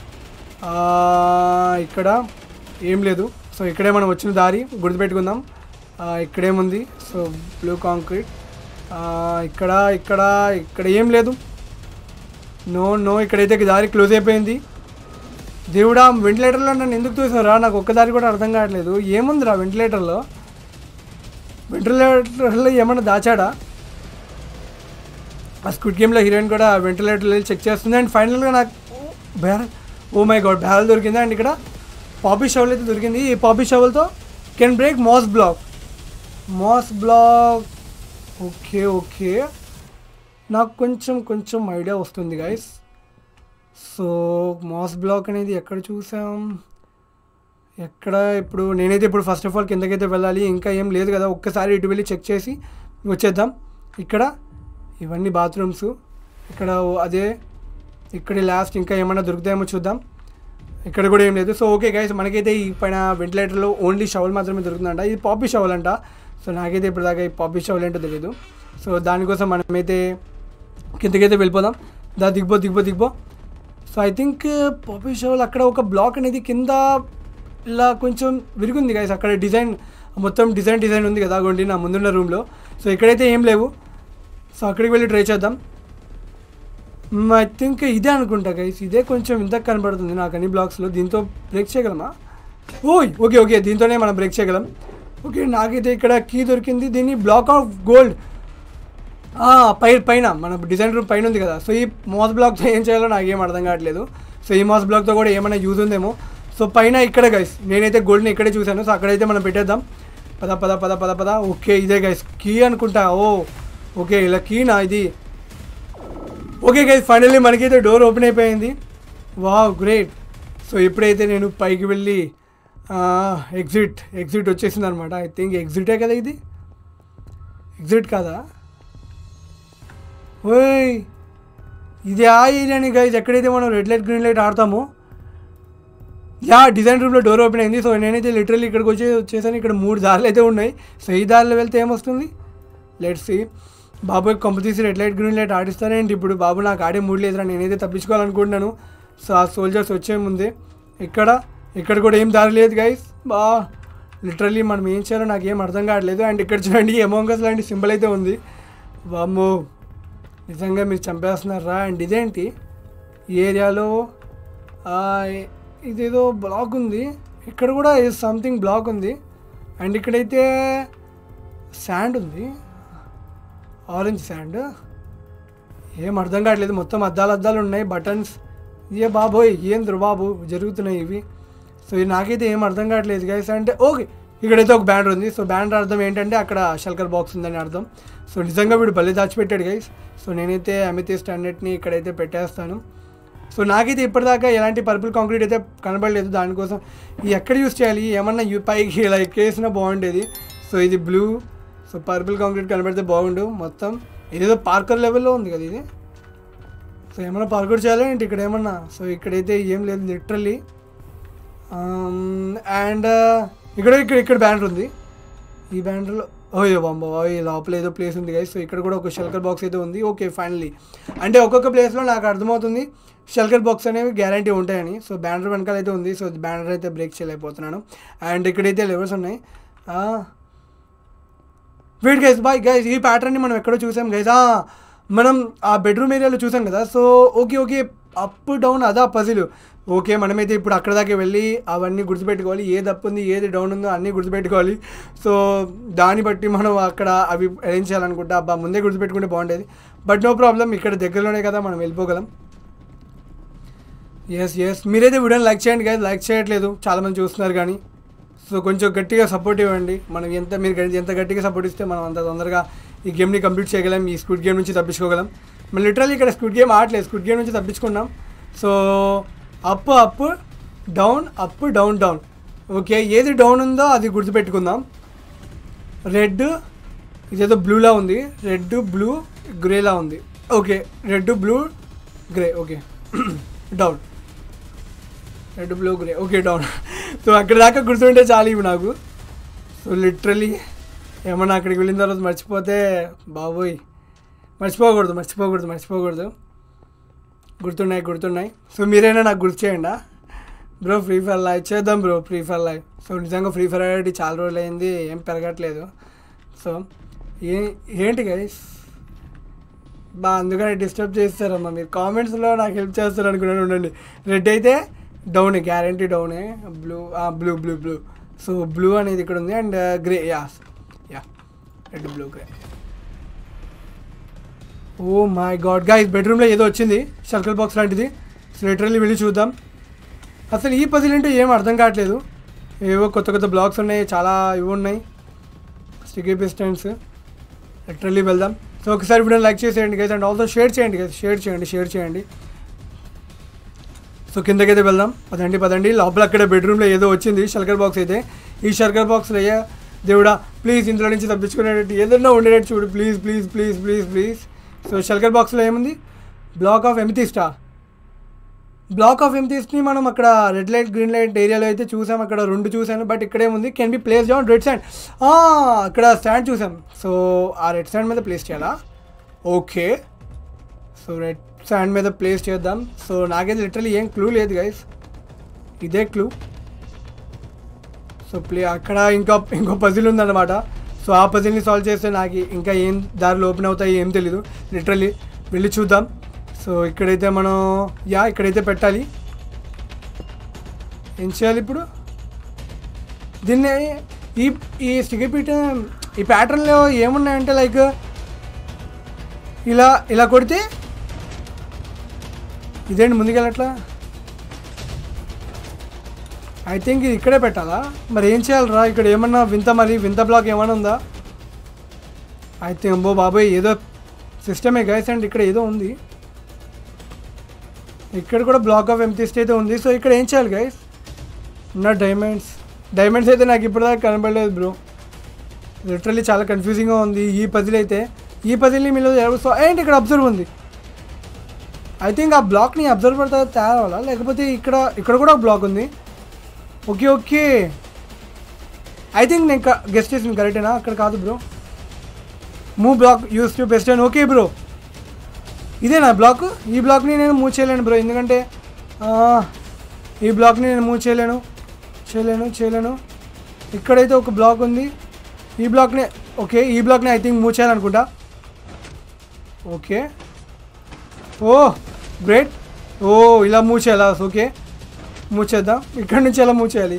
ఇక్కడ ఏం లేదు సో ఇక్కడే మనం వచ్చిన దారి గుర్తుపెట్టుకుందాం ఆ, ఇక్కడేముంది సో బ్లూ కాంక్రీట్ ఇక్కడ ఇక్కడ ఇక్కడ ఏం లేదు నో నో ఇక్కడైతే దారి క్లోజ్ అయిపోయింది దేవుడా వెంటిలేటర్లో నన్ను ఎందుకు చూసారా నాకు ఒక్క దారి కూడా అర్థం కావట్లేదు ఏముందిరా వెంటిలేటర్లో వెంటిలేటర్లో ఏమన్నా దాచాడా ఆ స్క్విడ్ గేమ్లో హీరోయిన్ కూడా వెంటిలేటర్లో చెక్ చేస్తుంది అండ్ ఫైనల్గా నాకు barrel oh my god barrel దొరికింది అండ్ ఇక్కడ పాపీ షవల్ అయితే దొరికింది ఈ పాపీ షవల్తో can break moss block moss block okay okay నాకు కొంచెం కొంచెం ఐడియా వస్తుంది గైస్ సో మాస్ బ్లాక్ అనేది ఎక్కడ చూసాం ఎక్కడ ఇప్పుడు నేనైతే ఇప్పుడు ఫస్ట్ ఆఫ్ ఆల్ కిందకైతే వెళ్ళాలి ఇంకా ఏం లేదు కదా ఒక్కసారి ఇటు వెళ్ళి చెక్ చేసి వచ్చేద్దాం ఇక్కడ ఇవన్నీ బాత్రూమ్స్ ఇక్కడ ఓ- అదే ఇక్కడ లాస్ట్ ఇంకా ఏమైనా దొరుకుతాయేమో చూద్దాం ఇక్కడ కూడా ఏం లేదు సో ఓకే గైస్ మనకైతే ఈ పైన వెంటిలేటర్లో ఓన్లీ షవల్ మాత్రమే దొరుకుతుందంట ఇది పాపీ షవల్ అంట సో నాకైతే ఇప్పుడు దాకా ఈ పాపీ షవల్ ఏంటో తెలియదు సో దానికోసం మనమైతే కిందకైతే వెళ్ళిపోదాం దా దిగిపో దిగిపో దిగిపో so I think poppy shovel అక్కడ ఒక బ్లాక్ అనేది కింద ఇలా కొంచెం విరిగింది గైస్ అక్కడ డిజైన్ మొత్తం డిజైన్ డిజైన్ ఉంది కదా అగోండి నా ముందున్న రూమ్లో సో ఇక్కడైతే ఏం లేవు సో అక్కడికి వెళ్ళి ట్రై చేద్దాం ఐ థింక్ ఇదే అనుకుంటా గైస్ ఇదే కొంచెం ఇంత కనబడుతుంది నాకు అన్ని బ్లాక్స్లో దీంతో బ్రేక్ చేయగలమా ఓయ్ ఓకే ఓకే దీంతోనే మనం బ్రేక్ చేయగలం ఓకే నాకైతే ఇక్కడ కీ దొరికింది దీన్ని బ్లాక్ ఆఫ్ గోల్డ్ పై పైన మన డిజైన్ రూమ్ పైన ఉంది కదా సో ఈ మాస్ బ్లాక్తో ఏం చేయాలో నాకు ఏం అర్థం కావట్లేదు సో ఈ మాస్ బ్లాక్తో కూడా ఏమైనా యూజ్ ఉందేమో సో పైన ఇక్కడ గైస్ నేనైతే గోల్డ్ని ఇక్కడే చూశాను సో అక్కడైతే మనం పెట్టేద్దాం పద పద పద పద పద ఓకే ఇదే గైస్ కీ అనుకుంటా ఓ ఓకే ఇలా కీనా ఇది ఓకే గైస్ ఫైనల్లీ మనకైతే డోర్ ఓపెన్ అయిపోయింది వావ్ గ్రేట్ సో ఇప్పుడైతే నేను పైకి వెళ్ళి ఎగ్జిట్ ఎగ్జిట్ వచ్చేసింది అనమాట ఐ థింక్ ఎగ్జిటే కదా ఇది ఎగ్జిట్ కాదా ఓయ్ ఇది ఆ ఏరియాని గైజ్ ఎక్కడైతే మనం రెడ్ లైట్ గ్రీన్ లైట్ ఆడతామో యా డిజైన్ రూమ్లో డోర్ ఓపెన్ అయింది సో నేనైతే లిటరల్లీ ఇక్కడికి వచ్చి వచ్చేసాను ఇక్కడ మూడు దారులు అయితే ఉన్నాయి సో ఈ దారిలో వెళ్తే ఏమొస్తుంది లెట్స్ సి బాబు కొంప తీసి రెడ్ లైట్ గ్రీన్ లైట్ ఆడిస్తానేంటి ఇప్పుడు బాబు నాకు ఆడే మూడు లేదురా నేనైతే తప్పించుకోవాలనుకుంటున్నాను సో ఆ సోల్జర్స్ వచ్చే ముందే ఇక్కడ ఇక్కడ కూడా ఏం దారి లేదు గైస్ బా లిటరల్లీ మనం ఏం చేయాలో నాకు ఏం అర్థం కావట్లేదు అండ్ ఇక్కడ చూడండి ఎమోంగస్ లాంటి సింబల్ అయితే ఉంది వామ్మో నిజంగా మీరు చంపేస్తున్నారా అండ్ ఇదేంటి ఈ ఏరియాలో ఆ, ఇదేదో బ్లాక్ ఉంది ఇక్కడ కూడా సంథింగ్ బ్లాక్ ఉంది అండ్ ఇక్కడైతే శాండ్ ఉంది ఆరెంజ్ శాండ్ ఏం అర్థం కావట్లేదు మొత్తం అద్దాలు అద్దాలు ఉన్నాయి బటన్స్ ఏ బాబోయ్ ఏం బాబు జరుగుతున్నాయి ఇవి సో ఇది నాకైతే ఏం అర్థం కావట్లేదు గైస్ అంటే ఓకే ఇక్కడైతే ఒక బ్యానర్ ఉంది సో బ్యానర్ అర్థం ఏంటంటే అక్కడ షల్కర్ బాక్స్ ఉందని అర్థం సో నిజంగా వీడు భలే దాచిపెట్టాడు గైస్ సో నేనైతే అమితేస్ట్ అన్నిటిని ఇక్కడైతే పెట్టేస్తాను సో నాకైతే ఇప్పటిదాకా ఎలాంటి పర్పుల్ కాంక్రీట్ అయితే కనబడలేదు దానికోసం ఇది ఎక్కడ యూస్ చేయాలి ఏమన్నా యూ పైకి లైక్ వేసినా బాగుండేది సో ఇది బ్లూ సో పర్పుల్ కాంక్రీట్ కనబడితే బాగుండు మొత్తం ఇదేదో పార్కర్ లెవెల్లో ఉంది కదా ఇది సో ఏమన్నా పార్కర్ చేయాలి ఏంటి ఇక్కడ ఏమన్నా సో ఇక్కడైతే ఏం లేదు లిటరల్లీ అండ్ ఇక్కడ ఇక్కడ ఇక్కడ బ్యానర్ ఉంది ఈ బ్యానర్లో ఓయో బాంబో ఈ లోపల ఏదో ప్లేస్ ఉంది గైస్ సో ఇక్కడ కూడా ఒక షెల్కర్ బాక్స్ అయితే ఉంది ఓకే ఫైనలీ అంటే ఒక్కొక్క ప్లేస్లో నాకు అర్థమవుతుంది షెల్కర్ బాక్స్ అనేవి గ్యారంటీ ఉంటాయని సో బ్యానర్ వెనకాల అయితే ఉంది సో బ్యానర్ అయితే బ్రేక్ చేయలేకపోతున్నాను అండ్ ఇక్కడైతే లెవెల్స్ ఉన్నాయి వెయిట్ గైస్ బాయ్ గైస్ ఈ ప్యాటర్న్ని మనం ఎక్కడో చూసాం గైస్ మనం ఆ బెడ్రూమ్ ఏరియాలో చూసాం కదా so okay okay up down అదా పజిల్ ఓకే మనమైతే ఇప్పుడు అక్కడ దాకా వెళ్ళి అవన్నీ గుర్తుపెట్టుకోవాలి ఏది అప్ ఉంది ఏది డౌన్ ఉందో అన్నీ గుర్తుపెట్టుకోవాలి సో దాన్ని బట్టి మనం అక్కడ అవి అరేంజ్ చేయాలనుకుంటా అబ్బా ముందే గుర్తుపెట్టుకుంటే బాగుండేది బట్ నో ప్రాబ్లం ఇక్కడ దగ్గరలోనే కదా మనం వెళ్ళిపోగలం ఎస్ ఎస్ మీరైతే వీడియోని లైక్ చేయండి కదా లైక్ చేయట్లేదు చాలామంది చూస్తున్నారు కానీ సో కొంచెం గట్టిగా సపోర్ట్ ఇవ్వండి మనం ఎంత మీరు గట్టి- ఎంత గట్టిగా సపోర్ట్ ఇస్తే మనం అంత తొందరగా ఈ గేమ్ని కంప్లీట్ చేయగలం ఈ స్క్విడ్ గేమ్ నుంచి తప్పించుకోగలం మనం లిటరల్లీ ఇక్కడ స్క్విడ్ గేమ్ ఆడలేదు స్క్విడ్ గేమ్ నుంచి తప్పించుకున్నాం so up up down up down down okay ఏది డౌన్ ఉందో అది గుర్తుపెట్టుకుందాం రెడ్ ఇదేదో బ్లూలా ఉంది రెడ్ బ్లూ గ్రేలా ఉంది okay red blue grey okay down red blue grey okay down so అక్కడ దాకా గుర్తుంటే చాలు ఇవి నాకు సో లిటరలీ ఏమన్నా అక్కడికి వెళ్ళిన తర్వాత మర్చిపోతే బాబోయ్ మర్చిపోకూడదు మర్చిపోకూడదు మర్చిపోకూడదు గుర్తున్నాయి గుర్తున్నాయి సో మీరైనా నాకు గుర్తు చేయండి బ్రో ఫ్రీ ఫైర్ లైవ్ చేద్దాం bro Free Fire live so నిజంగా ఫ్రీ ఫైర్ ఆడి చాలా రోజులు అయింది ఏం పెరగట్లేదు సో ఏ ఏంటి గైస్ బా అందుకని డిస్టర్బ్ చేస్తారమ్మా మీరు కామెంట్స్లో నాకు హెల్ప్ చేస్తారు అనుకున్నాను ఉండండి రెడ్ అయితే డౌన్ గ్యారంటీ డౌనే blue blue blue blue so blue అనేది ఇక్కడ ఉంది and grey yeah yeah red blue grey oh my god guys బెడ్రూమ్లో ఏదో వచ్చింది సర్కిల్ బాక్స్ లాంటిది సో లిటరల్లీ వెళ్ళి చూద్దాం అసలు ఈ పజిల్ అంటే ఏం అర్థం కావట్లేదు ఏవో కొత్త కొత్త బ్లాక్స్ ఉన్నాయి చాలా ఇవి ఉన్నాయి స్టికీ పిస్టన్స్ లిటరల్లీ వెళ్దాం సో ఒకసారి వీడియో లైక్ చేసేయండి గైస్ అండ్ ఆల్సో షేర్ చేయండి గైస్ షేర్ చేయండి షేర్ చేయండి సో కిందకైతే వెళ్దాం పదండి పదండి లోపల అక్కడ బెడ్రూమ్లో ఏదో వచ్చింది షల్కర్ బాక్స్ అయితే ఈ షల్కర్ బాక్స్లో అయ్యా దేవుడా ప్లీజ్ ఇందులో నుంచి తప్పించుకునేటట్టు ఏదన్నా ఉండేటట్టు చూడు please please please please please so shulker బాక్స్లో ఏముంది block of amethyst block of ఎంతీస్ని మనం అక్కడ రెడ్ లైట్ గ్రీన్ లైట్ ఏరియాలో అయితే చూసాం అక్కడ రెండు చూసాను బట్ ఇక్కడ ఏముంది can be place down red stand అక్కడ స్టాండ్ చూసాం సో ఆ రెడ్ స్టాండ్ మీద ప్లేస్ చేయాలా ఓకే సో రెడ్ స్టాండ్ మీద ప్లేస్ చేద్దాం సో నాకైతే లిటరలీ ఏం క్లూ లేదు గైస్ ఇదే క్లూ సో ప్లే అక్కడ ఇంకా ఇంకో పజిల్ ఉందన్నమాట సో ఆ పజిల్ని సాల్వ్ చేస్తే నాకు ఇంకా ఏం దారిలో ఓపెన్ అవుతాయి ఏం తెలీదు లిటరల్లీ వెళ్ళి చూద్దాం సో ఇక్కడైతే మనం యా ఇక్కడైతే పెట్టాలి ఏం చేయాలి ఇప్పుడు దీన్ని ఈ ఈ స్టికర్ పీట ఈ ప్యాటర్న్లో ఏమున్నాయంటే లైక్ ఇలా ఇలా కొడితే ఇదేంటి ముందుకెళ్ళట్లా ఐ థింక్ ఇది ఇక్కడే పెట్టాలా మరి ఏం చేయాలరా ఇక్కడ ఏమన్నా వింత మరి వింత బ్లాక్ ఏమైనా ఉందా ఐ థింక్ అబ్బో బాబాయ్ ఏదో సిస్టమే గైస్ అండ్ ఇక్కడ ఏదో ఉంది ఇక్కడ కూడా బ్లాక్ ఆఫ్ ఎంతీస్ట్ అయితే ఉంది సో ఇక్కడ ఏం చేయాలి గైస్ ఉన్న డైమండ్స్ డైమండ్స్ అయితే నాకు ఇప్పటిదాకా కనబడలేదు బ్రో లిటరల్లీ చాలా కన్ఫ్యూజింగ్గా ఉంది ఈ పజిల్ అయితే ఈ పజిల్ని మీరు సో ఏంటి ఇక్కడ అబ్జర్వ్ ఉంది ఐ థింక్ ఆ బ్లాక్ని అబ్జర్వ్ పడితే తయారవ్వాలా లేకపోతే ఇక్కడ ఇక్కడ కూడా ఒక బ్లాక్ ఉంది ఓకే ఓకే ఐ థింక్ నేను గెస్ట్ చేసింది కరెక్టేనా అక్కడ కాదు bro move block use to best and okay bro ఇదేనా బ్లాక్ ఈ బ్లాక్ని నేను మూవ్ చేయలేను బ్రో ఎందుకంటే ఆ, ఈ బ్లాక్ని నేను మూవ్ చేయలేను చేయలేను చేయలేను ఇక్కడైతే ఒక బ్లాక్ ఉంది ఈ బ్లాక్ని ఓకే ఈ బ్లాక్ని ఐ థింక్ మూవ్ చేయాలనుకుంటా ఓకే ఓ గ్రేట్ ఓ ఇలా మూవ్ చేయాలా ఓకే మూవ్ చేద్దాం ఇక్కడ నుంచి ఎలా మూవ్ చేయాలి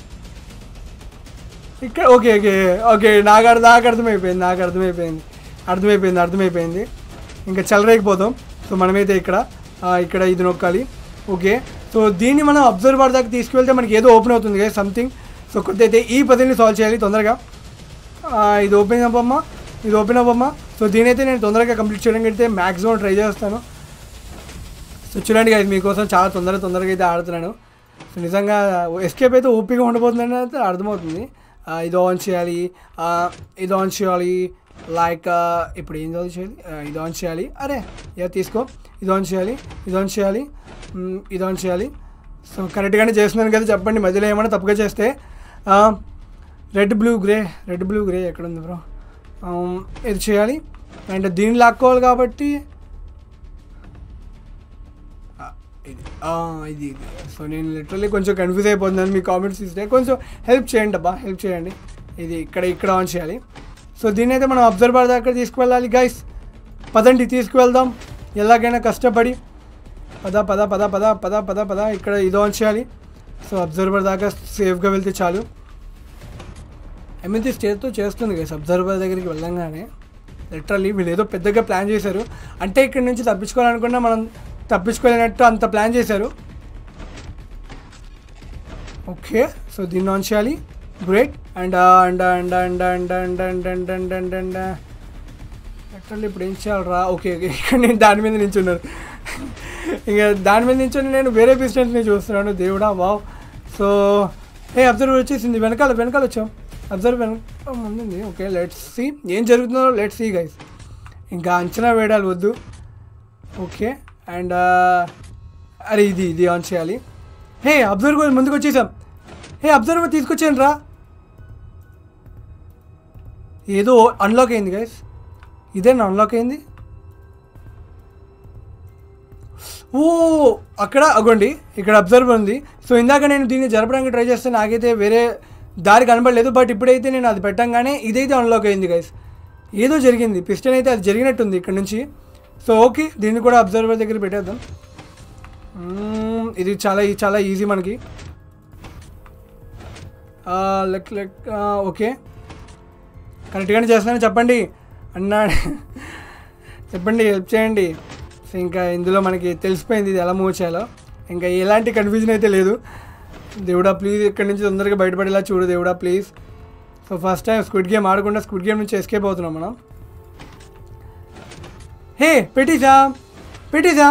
ఇక్కడ ఓకే ఓకే ఓకే నాకు అర్థం నాకు అర్థమైపోయింది నాకు అర్థమైపోయింది అర్థమైపోయింది అర్థమైపోయింది ఇంకా చెలరేగిపోతాం సో మనమైతే ఇక్కడ ఆ, ఇక్కడ ఇది నొక్కాలి ఓకే సో దీన్ని మనం అబ్జర్వర్ దాకా తీసుకువెళ్తే మనకి ఏదో ఓపెన్ అవుతుంది కదా సంథింగ్ సో కొద్ది అయితే ఈ పదిని సాల్వ్ చేయాలి తొందరగా ఆ, ఇది ఓపెన్ అవ్వమ్మా ఇది ఓపెన్ అవ్వమ్మా సో దీని అయితే నేను తొందరగా కంప్లీట్ చేయడానికి అయితే మ్యాక్సిమం ట్రై చేస్తాను సో చూడండి guys మీకోసం చాలా తొందరగా తొందరగా అయితే ఆడుతున్నాను సో నిజంగా ఎస్కేప్ అయితే ఓపిక ఉండబోతుందని అయితే అర్థమవుతుంది ఆ, ఇది ఆన్ చేయాలి ఆ, ఇది ఆన్ చేయాలి లైక్ ఇప్పుడు ఏం ఆన్ చేయాలి ఆ, ఇది ఆన్ చేయాలి అరే యా తీసుకో ఇది ఆన్ చేయాలి ఇది ఆన్ చేయాలి మ్, ఇది ఆన్ చేయాలి సో కరెక్ట్గానే చేస్తున్నాను కదా చెప్పండి మధ్యలో ఏమైనా తప్పుగా చేస్తే red blue grey red blue grey ఎక్కడ ఉంది బ్రో um, ఇది చేయాలి అండ్ దీన్ని లాక్కోవాలి కాబట్టి ఆ, ఇది ఆ, ఇది ఇది సో నేను లిటరల్లీ కొంచెం కన్ఫ్యూజ్ అయిపోతున్నాను మీ కామెంట్స్ ఇస్తే కొంచెం హెల్ప్ చేయండి అబ్బా హెల్ప్ చేయండి ఇది ఇక్కడ ఇక్కడ ఆన్ చేయాలి సో దీన్ని అయితే మనం అబ్జర్వర్ దగ్గర తీసుకువెళ్ళాలి గైస్ పదండి తీసుకువెళ్దాం ఎలాగైనా కష్టపడి పద పద పద పద పద పద పద ఇక్కడ ఇది ఆన్ చేయాలి సో అబ్జర్వర్ దాకా సేఫ్గా వెళ్తే చాలు ఎంఎన్సీ స్టేట్తో చేస్తుంది గైస్ అబ్జర్వర్ దగ్గరికి వెళ్ళంగానే లిటరల్లీ వీళ్ళు ఏదో పెద్దగా ప్లాన్ చేశారు అంటే ఇక్కడ నుంచి తప్పించుకోవాలనుకున్నా మనం తప్పించుకోలేనట్టు అంత ప్లాన్ చేశారు ఓకే సో దీన్ని ఆన్ చేయాలి great and and and and and and and and and and and literally ఇప్పుడు ఏం చేయాలరా ఓకే ఓకే ఇక్కడ నేను దాని మీద నించున్నాను ఇంకా దాని మీద నించొని నేను వేరే బిజినెస్ని చూస్తున్నాను దేవుడా వావ్ సో ఏ అబ్జర్వర్ వచ్చేసింది వెనకాల వెనకాల వచ్చాం అబ్జర్వ్ వెనక ముందుంది ఓకే లెట్స్ సి ఏం జరుగుతుందో లెట్స్ సి గైస్ ఇంకా అంచనా వేయడాలు వద్దు ఓకే అండ్ అరే ఇది ఇది ఆన్ చేయాలి హే అబ్జర్వర్ ముందుకు వచ్చేసాం హే అబ్జర్వర్ తీసుకొచ్చాను రా ఏదో అన్లాక్ అయింది గైస్ ఇదేనా అన్లాక్ అయింది ఓ అక్కడ అగోండి ఇక్కడ అబ్జర్వర్ ఉంది సో ఇందాక నేను దీన్ని జరపడానికి ట్రై చేస్తే నాకైతే వేరే దారి కనబడలేదు బట్ ఇప్పుడైతే నేను అది పెట్టంగానే ఇదైతే అన్లాక్ అయింది గైస్ ఏదో జరిగింది పిస్టన్ అయితే అది జరిగినట్టుంది ఇక్కడ నుంచి సో ఓకే దీన్ని కూడా అబ్జర్వర్ దగ్గర పెట్టేద్దాం మ్మ్, ఇది చాలా చాలా ఈజీ మనకి లెక్ లెక్ ఓకే కరెక్ట్గానే చేస్తున్నాను చెప్పండి అన్నా చెప్పండి హెల్ప్ చేయండి సో ఇంకా ఇందులో మనకి తెలిసిపోయింది ఇది ఎలా మూవ్ చేయాలో ఇంకా ఎలాంటి కన్ఫ్యూజన్ అయితే లేదు దేవుడా ప్లీజ్ ఇక్కడి నుంచి తొందరగా బయటపడేలా చూడు దేవుడా please so first time Squid Game ఆడకుండా స్క్విడ్ గేమ్ నుంచి ఎస్కేప్ అవుతున్నాం మనం హే పెట్టేసా పెట్టేసా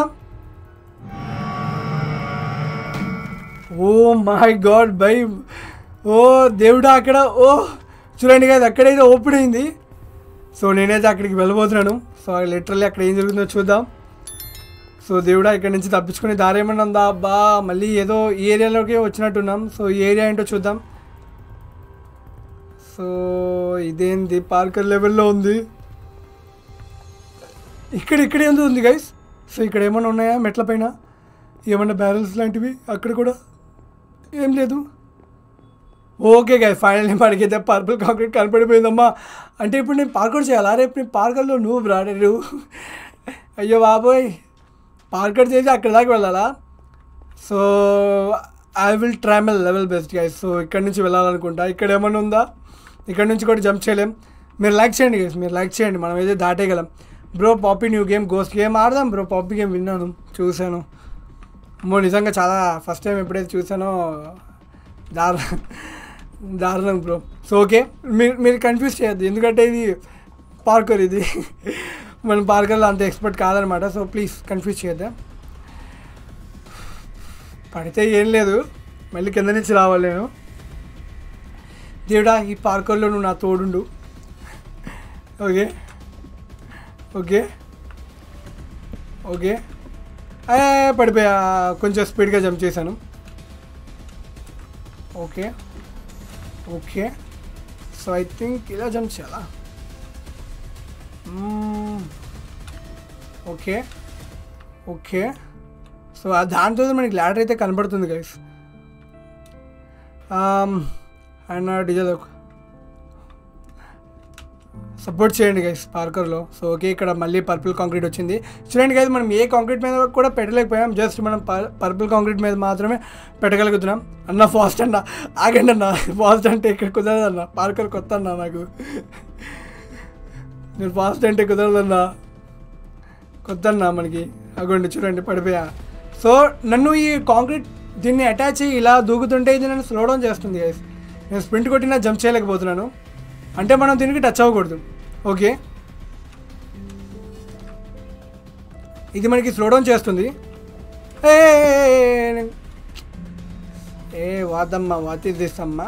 oh my god bye oh దేవుడా అక్కడ ఓ చూడండి కదా అక్కడైతే ఓపెన్ అయింది సో నేనైతే అక్కడికి వెళ్ళబోతున్నాను సో లిటరల్లీ అక్కడ ఏం జరుగుతుందో చూద్దాం సో దేవుడా ఇక్కడ నుంచి తప్పించుకునే దారి ఏమన్నా ఉందా బా మళ్ళీ ఏదో ఈ ఏరియాలోకి వచ్చినట్టున్నాం సో ఈ ఏరియా ఏంటో చూద్దాం సో ఇదేంది పార్కర్ లెవెల్లో ఉంది ఇక్కడ ఇక్కడ ఏందో ఉంది గైస్ సో ఇక్కడ ఏమైనా ఉన్నాయా మెట్ల పైన ఏమన్నా బ్యారల్స్ లాంటివి అక్కడ కూడా ఏం లేదు ఓకే గాయ ఫైనల్లీ మనకైతే పర్పుల్ కాంక్రీట్ కనపడిపోయిందమ్మా అంటే ఇప్పుడు నేను పార్కౌట్ చేయాలా రేపు నేను పార్కర్లో నువ్వు బ్రాడరు అయ్యో బాబోయ్ పార్కౌట్ చేసి అక్కడ దాకా వెళ్ళాలా so I will try my level best guys so ఇక్కడ నుంచి వెళ్ళాలనుకుంటా ఇక్కడ ఏమన్నా ఉందా ఇక్కడ నుంచి కూడా జంప్ చేయలేం మీరు లైక్ చేయండి గైస్ మీరు లైక్ చేయండి మనం అయితే దాటేయగలం bro poppy new game ghost game ఆడదాం బ్రో పాపీ గేమ్ విన్నాను చూశాను అమ్మో నిజంగా చాలా ఫస్ట్ టైం ఎప్పుడైతే చూసానో దారు దారుణం బ్రో సో ఓకే మీరు మీరు కన్ఫ్యూజ్ చేయొద్దు ఎందుకంటే ఇది పార్కర్ ఇది మనం పార్కర్లో అంత ఎక్స్పర్ట్ కాదనమాట సో ప్లీజ్ కన్ఫ్యూజ్ చేయొద్దా పడితే ఏం లేదు మళ్ళీ కింద నుంచి రావాలి నేను దేవుడా ఈ పార్కర్లో నువ్వు నా తోడుండు ఓకే ఓకే ఓకే ఏ, పడిపోయా కొంచెం స్పీడ్గా జంప్ చేశాను okay okay so I think ఇలా జంప్ చేయాలా మ్మ్. ఓకే ఓకే సో ఆ దాంతో మనకి ల్యాడర్ అయితే కనబడుతుంది గైస్ అండ్ డీజల్ సపోర్ట్ చేయండి గైస్ పార్కర్లో సో ఓకే ఇక్కడ మళ్ళీ పర్పుల్ కాంక్రీట్ వచ్చింది చూడండి గైస్ మనం ఏ కాంక్రీట్ మీద కూడా పెట్టలేకపోయాం జస్ట్ మనం పర్పుల్ కాంక్రీట్ మీద మాత్రమే పెట్టగలుగుతున్నాం అన్న ఫాస్ట్ అన్న ఆగండి అన్న ఫాస్ట్ అంటే ఇక్కడ కుదరదు అన్న పార్కర్ కొత్త అన్న నాకు నేను ఫాస్ట్ అంటే కుదరదన్నా కొత్త అన్న మనకి అగోండి చూడండి పడిపోయా సో నన్ను ఈ కాంక్రీట్ దీన్ని అటాచ్ అయ్యి ఇలా దూకుతుంటే ఇది నన్ను స్లో డౌన్ చేస్తుంది గైస్ నేను స్ప్రింట్ కొట్టినా జంప్ చేయలేకపోతున్నాను అంటే మనం దీనికి టచ్ అవ్వకూడదు ఓకే ఇది మనకి స్లో డౌన్ చేస్తుంది ఏ ఏ వాదమ్మా వాతి తీస్తామ్మా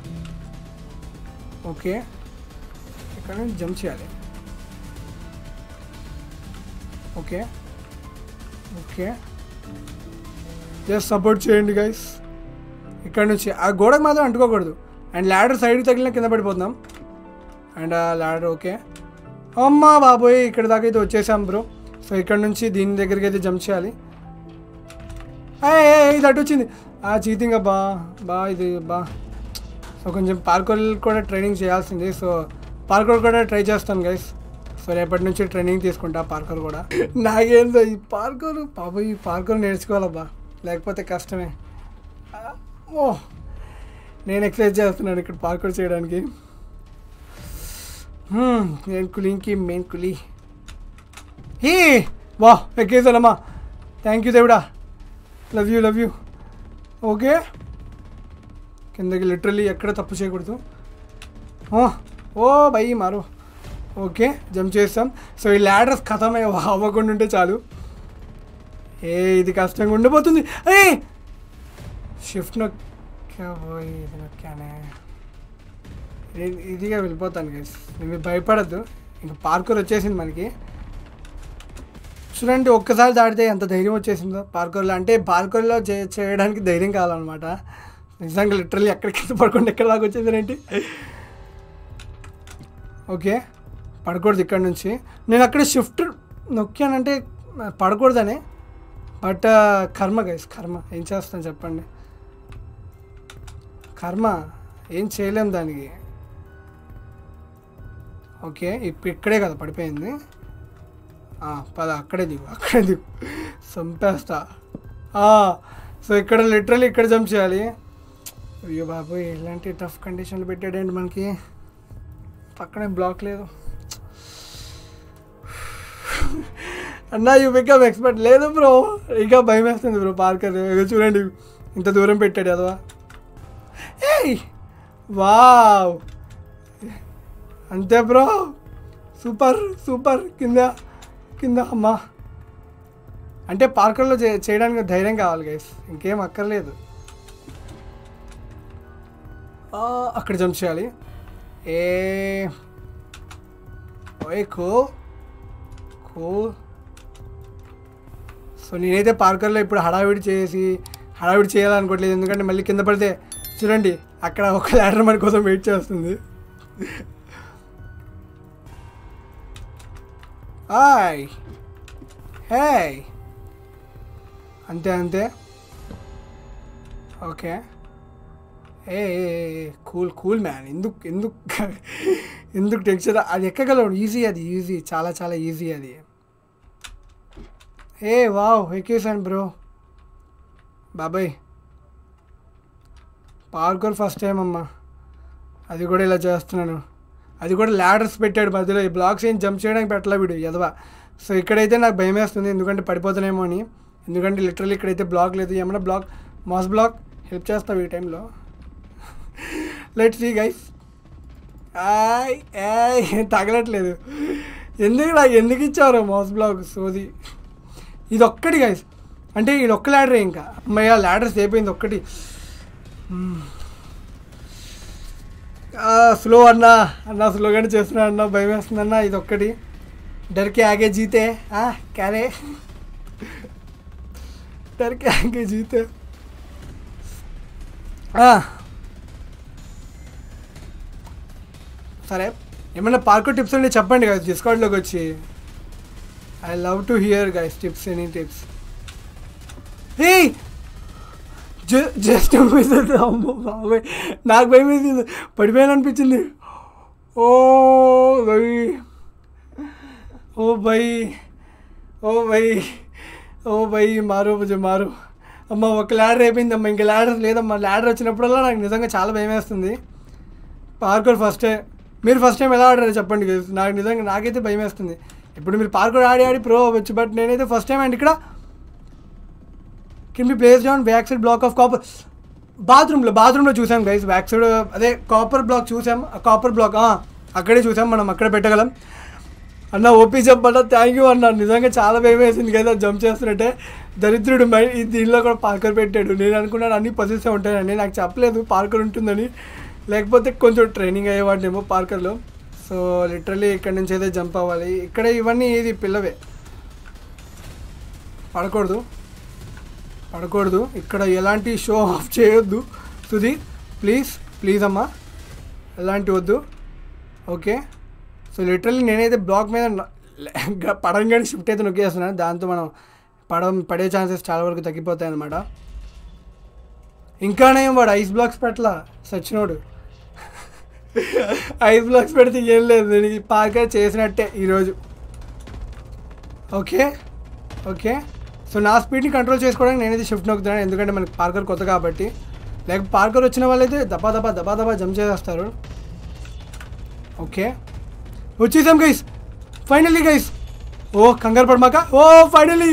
ఓకే ఇక్కడ నుంచి జంప్ చేయాలి ఓకే ఓకే జస్ట్ సపోర్ట్ చేయండి గైస్ ఇక్కడ నుంచి ఆ గోడకు మాత్రం అంటుకోకూడదు అండ్ ల్యాడర్ సైడ్కి తగిలిన కింద పడిపోతున్నాం అండ్ ఆ ల్యాడర్ ఓకే అమ్మా బాబోయ్ ఇక్కడ దాకా అయితే వచ్చేసాం బ్రో సో ఇక్కడ నుంచి దీని దగ్గరికి అయితే జంప్ చేయాలి ఏయ్, ఏయ్, ఇది అటు వచ్చింది ఆ చీతింగ్ బా బా ఇది బా సో కొంచెం పార్కోర్ కూడా ట్రైనింగ్ చేయాల్సింది సో పార్కోర్ కూడా ట్రై చేస్తాను గైస్ సో రేపటి నుంచి ట్రైనింగ్ తీసుకుంటా పార్కోర్ కూడా నాకేందో ఈ పార్కోర్ బాబు ఈ పార్కోర్ నేర్చుకోవాలబ్బా లేకపోతే కష్టమే ఆ, ఓ నేను ఎక్సర్సైజ్ చేస్తున్నాను ఇక్కడ పార్కోర్ చేయడానికి హ్మ్, నేను కులింకి మెయిన్ కులి హే వా ఎక్కేసానమ్మా థ్యాంక్ యూ దేవుడా love you love you okay కిందకి లిటరల్లీ ఎక్కడ తప్పు చేయకూడదు ఓ ఓ భయ్ మారు ఓకే జంప్ చేస్తాం సో ఈ ల్యాడర్స్ ఖతమే అవ్వకుండా ఉంటే చాలు ఏ ఇది కష్టంగా ఉండిపోతుంది ఏ షిఫ్ట్ నొక్కాబోయ్ ఇది నొక్కానే ఇది- ఇదిగా వెళ్ళిపోతాను గైస్ మీరు భయపడద్దు ఇంకా పార్కర్ వచ్చేసింది మనకి చూడండి ఒక్కసారి దాటితే ఎంత ధైర్యం వచ్చేసిందో పార్కర్లో అంటే పార్కర్లో చే చేయడానికి ధైర్యం కావాలన్నమాట నిజంగా లిటరల్లీ ఎక్కడ కింద పడుకోండి ఎక్కడ దాకా వచ్చేసారేంటి ఓకే పడకూడదు ఇక్కడ నుంచి నేను అక్కడ షిఫ్ట్ నొక్కానంటే పడకూడదనే బట్ కర్మ గైస్ కర్మ ఏం చేస్తాను చెప్పండి కర్మ ఏం చేయలేం దానికి ఓకే ఇప్పుడు ఇక్కడే కదా పడిపోయింది ఆ, పద అక్కడే దిగు అక్కడే దిగు చంపేస్తా ఆ, సో ఇక్కడ లిటరల్లీ ఇక్కడ జంప్ చేయాలి అయ్యో బాబు ఎలాంటి టఫ్ కండిషన్లు పెట్టాడండి మనకి పక్కనే బ్లాక్ లేదు అన్నా యూ బికమ్ ఎక్స్పర్ట్ లేదు బ్రో ఇంకా భయం వేస్తుంది బ్రో పార్కర్ ఇగో చూడండి ఇంత దూరం పెట్టాడు అదవా ఏయ్ వావ్ అంతే బ్రో సూపర్ సూపర్ కింద కింద అమ్మా అంటే పార్కర్లో చే చేయడానికి ధైర్యం కావాలి గైస్ ఇంకేం అక్కర్లేదు ఆ, అక్కడ జంప్ చేయాలి ఏ ఓయ్ కో కో సో నేనైతే పార్కర్లో ఇప్పుడు హడావిడి చేసి హడావిడి చేయాలనుకోవట్లేదు ఎందుకంటే మళ్ళీ కింద పడితే చూడండి అక్కడ ఒక ల్యాడర్ మన కోసం వెయిట్ చేస్తుంది హాయ్ హే అంతే అంతే ఓకే ఏ కూల్ కూల్ మ్యాన్ ఎందుకు ఎందుకు ఎందుకు టెన్షన్ అది ఎక్కగలవు ఈజీ అది ఈజీ చాలా చాలా ఈజీ అది ఏ వావ్ ఎక్కేసాను బ్రో బాబాయ్ పార్కోర్ ఫస్ట్ టైం అమ్మా అది కూడా ఇలా చేస్తున్నాను అది కూడా ల్యాడర్స్ పెట్టాడు మధ్యలో ఈ బ్లాక్స్ ఏం జంప్ చేయడానికి పెట్టలే వీడు ఎదవా సో ఇక్కడైతే నాకు భయం వేస్తుంది ఎందుకంటే పడిపోతానేమో అని ఎందుకంటే లిటరల్లీ ఇక్కడైతే బ్లాక్ లేదు ఏమన్నా బ్లాక్ మాస్ బ్లాక్ హెల్ప్ చేస్తావు ఈ టైంలో లెట్ సీ గైస్ ఆయ్ ఏయ్ తగలట్లేదు ఎందుకు నాకు ఎందుకు ఇచ్చారు మాస్ బ్లాక్ సోది ఇది ఒక్కటి గైస్ అంటే ఇది ఒక్క ల్యాడరే ఇంకా అమ్మయ్య ల్యాడర్స్ అయిపోయింది ఒక్కటి స్లో అన్నా అన్న స్లోగానే చేస్తున్నా అన్న భయం వేస్తుంది అన్న ఇది ఒక్కటి డర్కి ఆగే జీతే ఆ, క్యారే డర్కి ఆగే జీతే ఆ. సరే ఏమన్నా పార్కో టిప్స్ ఉంటే చెప్పండి కదా డిస్కౌంట్లోకి వచ్చి I love to hear guys tips any tips hey just అమ్మో బాబాయ్ నాకు భయం వేసింది పడిపోయాను అనిపించింది ఓ భయ్ ఓ భయ్ ఓ భయ్ ఓ భయ్ మారు ముజే మారు అమ్మ ఒక ల్యాడర్ అయిపోయింది అమ్మ ఇంకా ల్యాడర్ లేదమ్మా ల్యాడర్ వచ్చినప్పుడల్లా నాకు నిజంగా చాలా భయం వేస్తుంది పార్కోర్ ఫస్ట్ టైం మీరు ఫస్ట్ టైం ఎలా ఆడారో చెప్పండి guys. నాకు నిజంగా నాకైతే భయం వేస్తుంది ఇప్పుడు మీరు పార్కోర్ ఆడి ఆడి ప్రో అవ్వచ్చు బట్ నేనైతే ఫస్ట్ టైం అండి ఇక్కడ can be place down back side black of copper బాత్రూంలో బాత్రూంలో చూసాం గైస్ బ్యాక్ సైడ్ అదే కాపర్ బ్లాక్ చూసాం ఆ కాపర్ బ్లాక్ అక్కడే చూసాం మనం అక్కడ పెట్టగలం అన్న ఓపీ చెప్పన్న థ్యాంక్ యూ అన్న నిజంగా చాలా భయం వేసింది కదా జంప్ చేస్తున్నట్టే దరిద్రుడు మై ఈ దీనిలో కూడా పార్కర్ పెట్టాడు నేను అనుకున్నాను అన్ని పజిల్సే ఉంటాయని నాకు చెప్పలేదు పార్కర్ ఉంటుందని లేకపోతే కొంచెం ట్రైనింగ్ అయ్యేవాడినేమో పార్కర్లో సో లిటరలీ ఇక్కడ నుంచి అయితే జంప్ అవ్వాలి ఇక్కడ ఇవన్నీ ఏది పిల్లవే పడకూడదు పడకూడదు ఇక్కడ ఎలాంటి షో ఆఫ్ చేయొద్దు సుధీర్ ప్లీజ్ ప్లీజ్ అమ్మా ఎలాంటి వద్దు ఓకే సో లిటరల్లీ నేనైతే బ్లాక్ మీద న- గ- పడంగానే షిఫ్ట్ అయితే నొక్కేస్తున్నాను దాంతో మనం పడం పడే ఛాన్సెస్ చాలా వరకు తగ్గిపోతాయి అన్నమాట ఇంకా నయం వాడు ఐస్ బ్లాక్స్ పెట్టలా సచ్చినోడు ఐస్ బ్లాక్స్ పెడితే ఏం లేదు నేను ఈ పార్కర్ చేసినట్టే ఈరోజు ఓకే ఓకే సో నా స్పీడ్ని కంట్రోల్ చేసుకోవడానికి నేనైతే షిఫ్ట్ నొక్కుతున్నాను ఎందుకంటే మనకి పార్కర్ కొత్త కాబట్టి లేక పార్కర్ వచ్చిన వాళ్ళైతే దబా దబా దబా దబా జంప్ చేసేస్తారు ఓకే వచ్చేసాం గైస్ ఫైనల్లీ గైస్ ఓ కంగారు పడమాక ఓ ఫైనల్లీ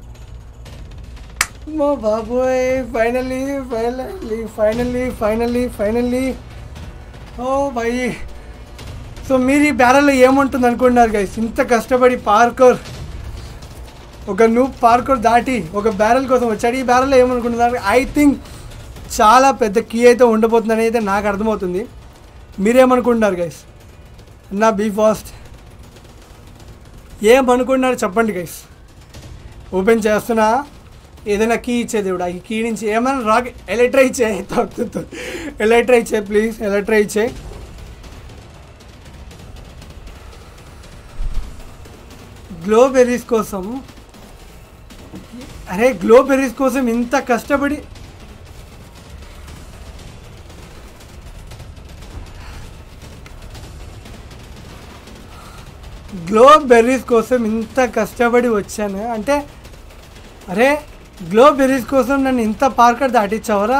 మా బాబోయ్ finally finally finally finally finally ఓ భయ్ సో మీరు ఈ బ్యారల్లో ఏముంటుంది అనుకుంటున్నారు గైస్ ఇంత కష్టపడి పార్కర్ ఒక నూ పార్కర్ దాటి ఒక బ్యారల్ కోసం వచ్చాడు ఈ బ్యారల్లో ఏమనుకుంటున్నారు ఐ థింక్ చాలా పెద్ద కీ అయితే ఉండబోతుందని అయితే నాకు అర్థమవుతుంది మీరేమనుకుంటున్నారు గైస్ నా బీ ఫాస్ట్ ఏమనుకుంటున్నారు చెప్పండి గైస్ ఓపెన్ చేస్తున్నా ఏదైనా కీ ఇచ్చే దేవుడు ఈ కీ నుంచి ఏమైనా రాక్ ఎలక్ట్రా ఇచ్చే ఎలక్ట్రా ఇచ్చే ప్లీజ్ ఎలక్ట్రా ఇచ్చే గ్లో బెర్రీస్ కోసం అరే గ్లో బెర్రీస్ కోసం ఇంత కష్టపడి గ్లో బెర్రీస్ కోసం ఇంత కష్టపడి వచ్చాను అంటే అరే గ్లో బెర్రీస్ కోసం నన్ను ఇంత పార్కర్ దాటించావరా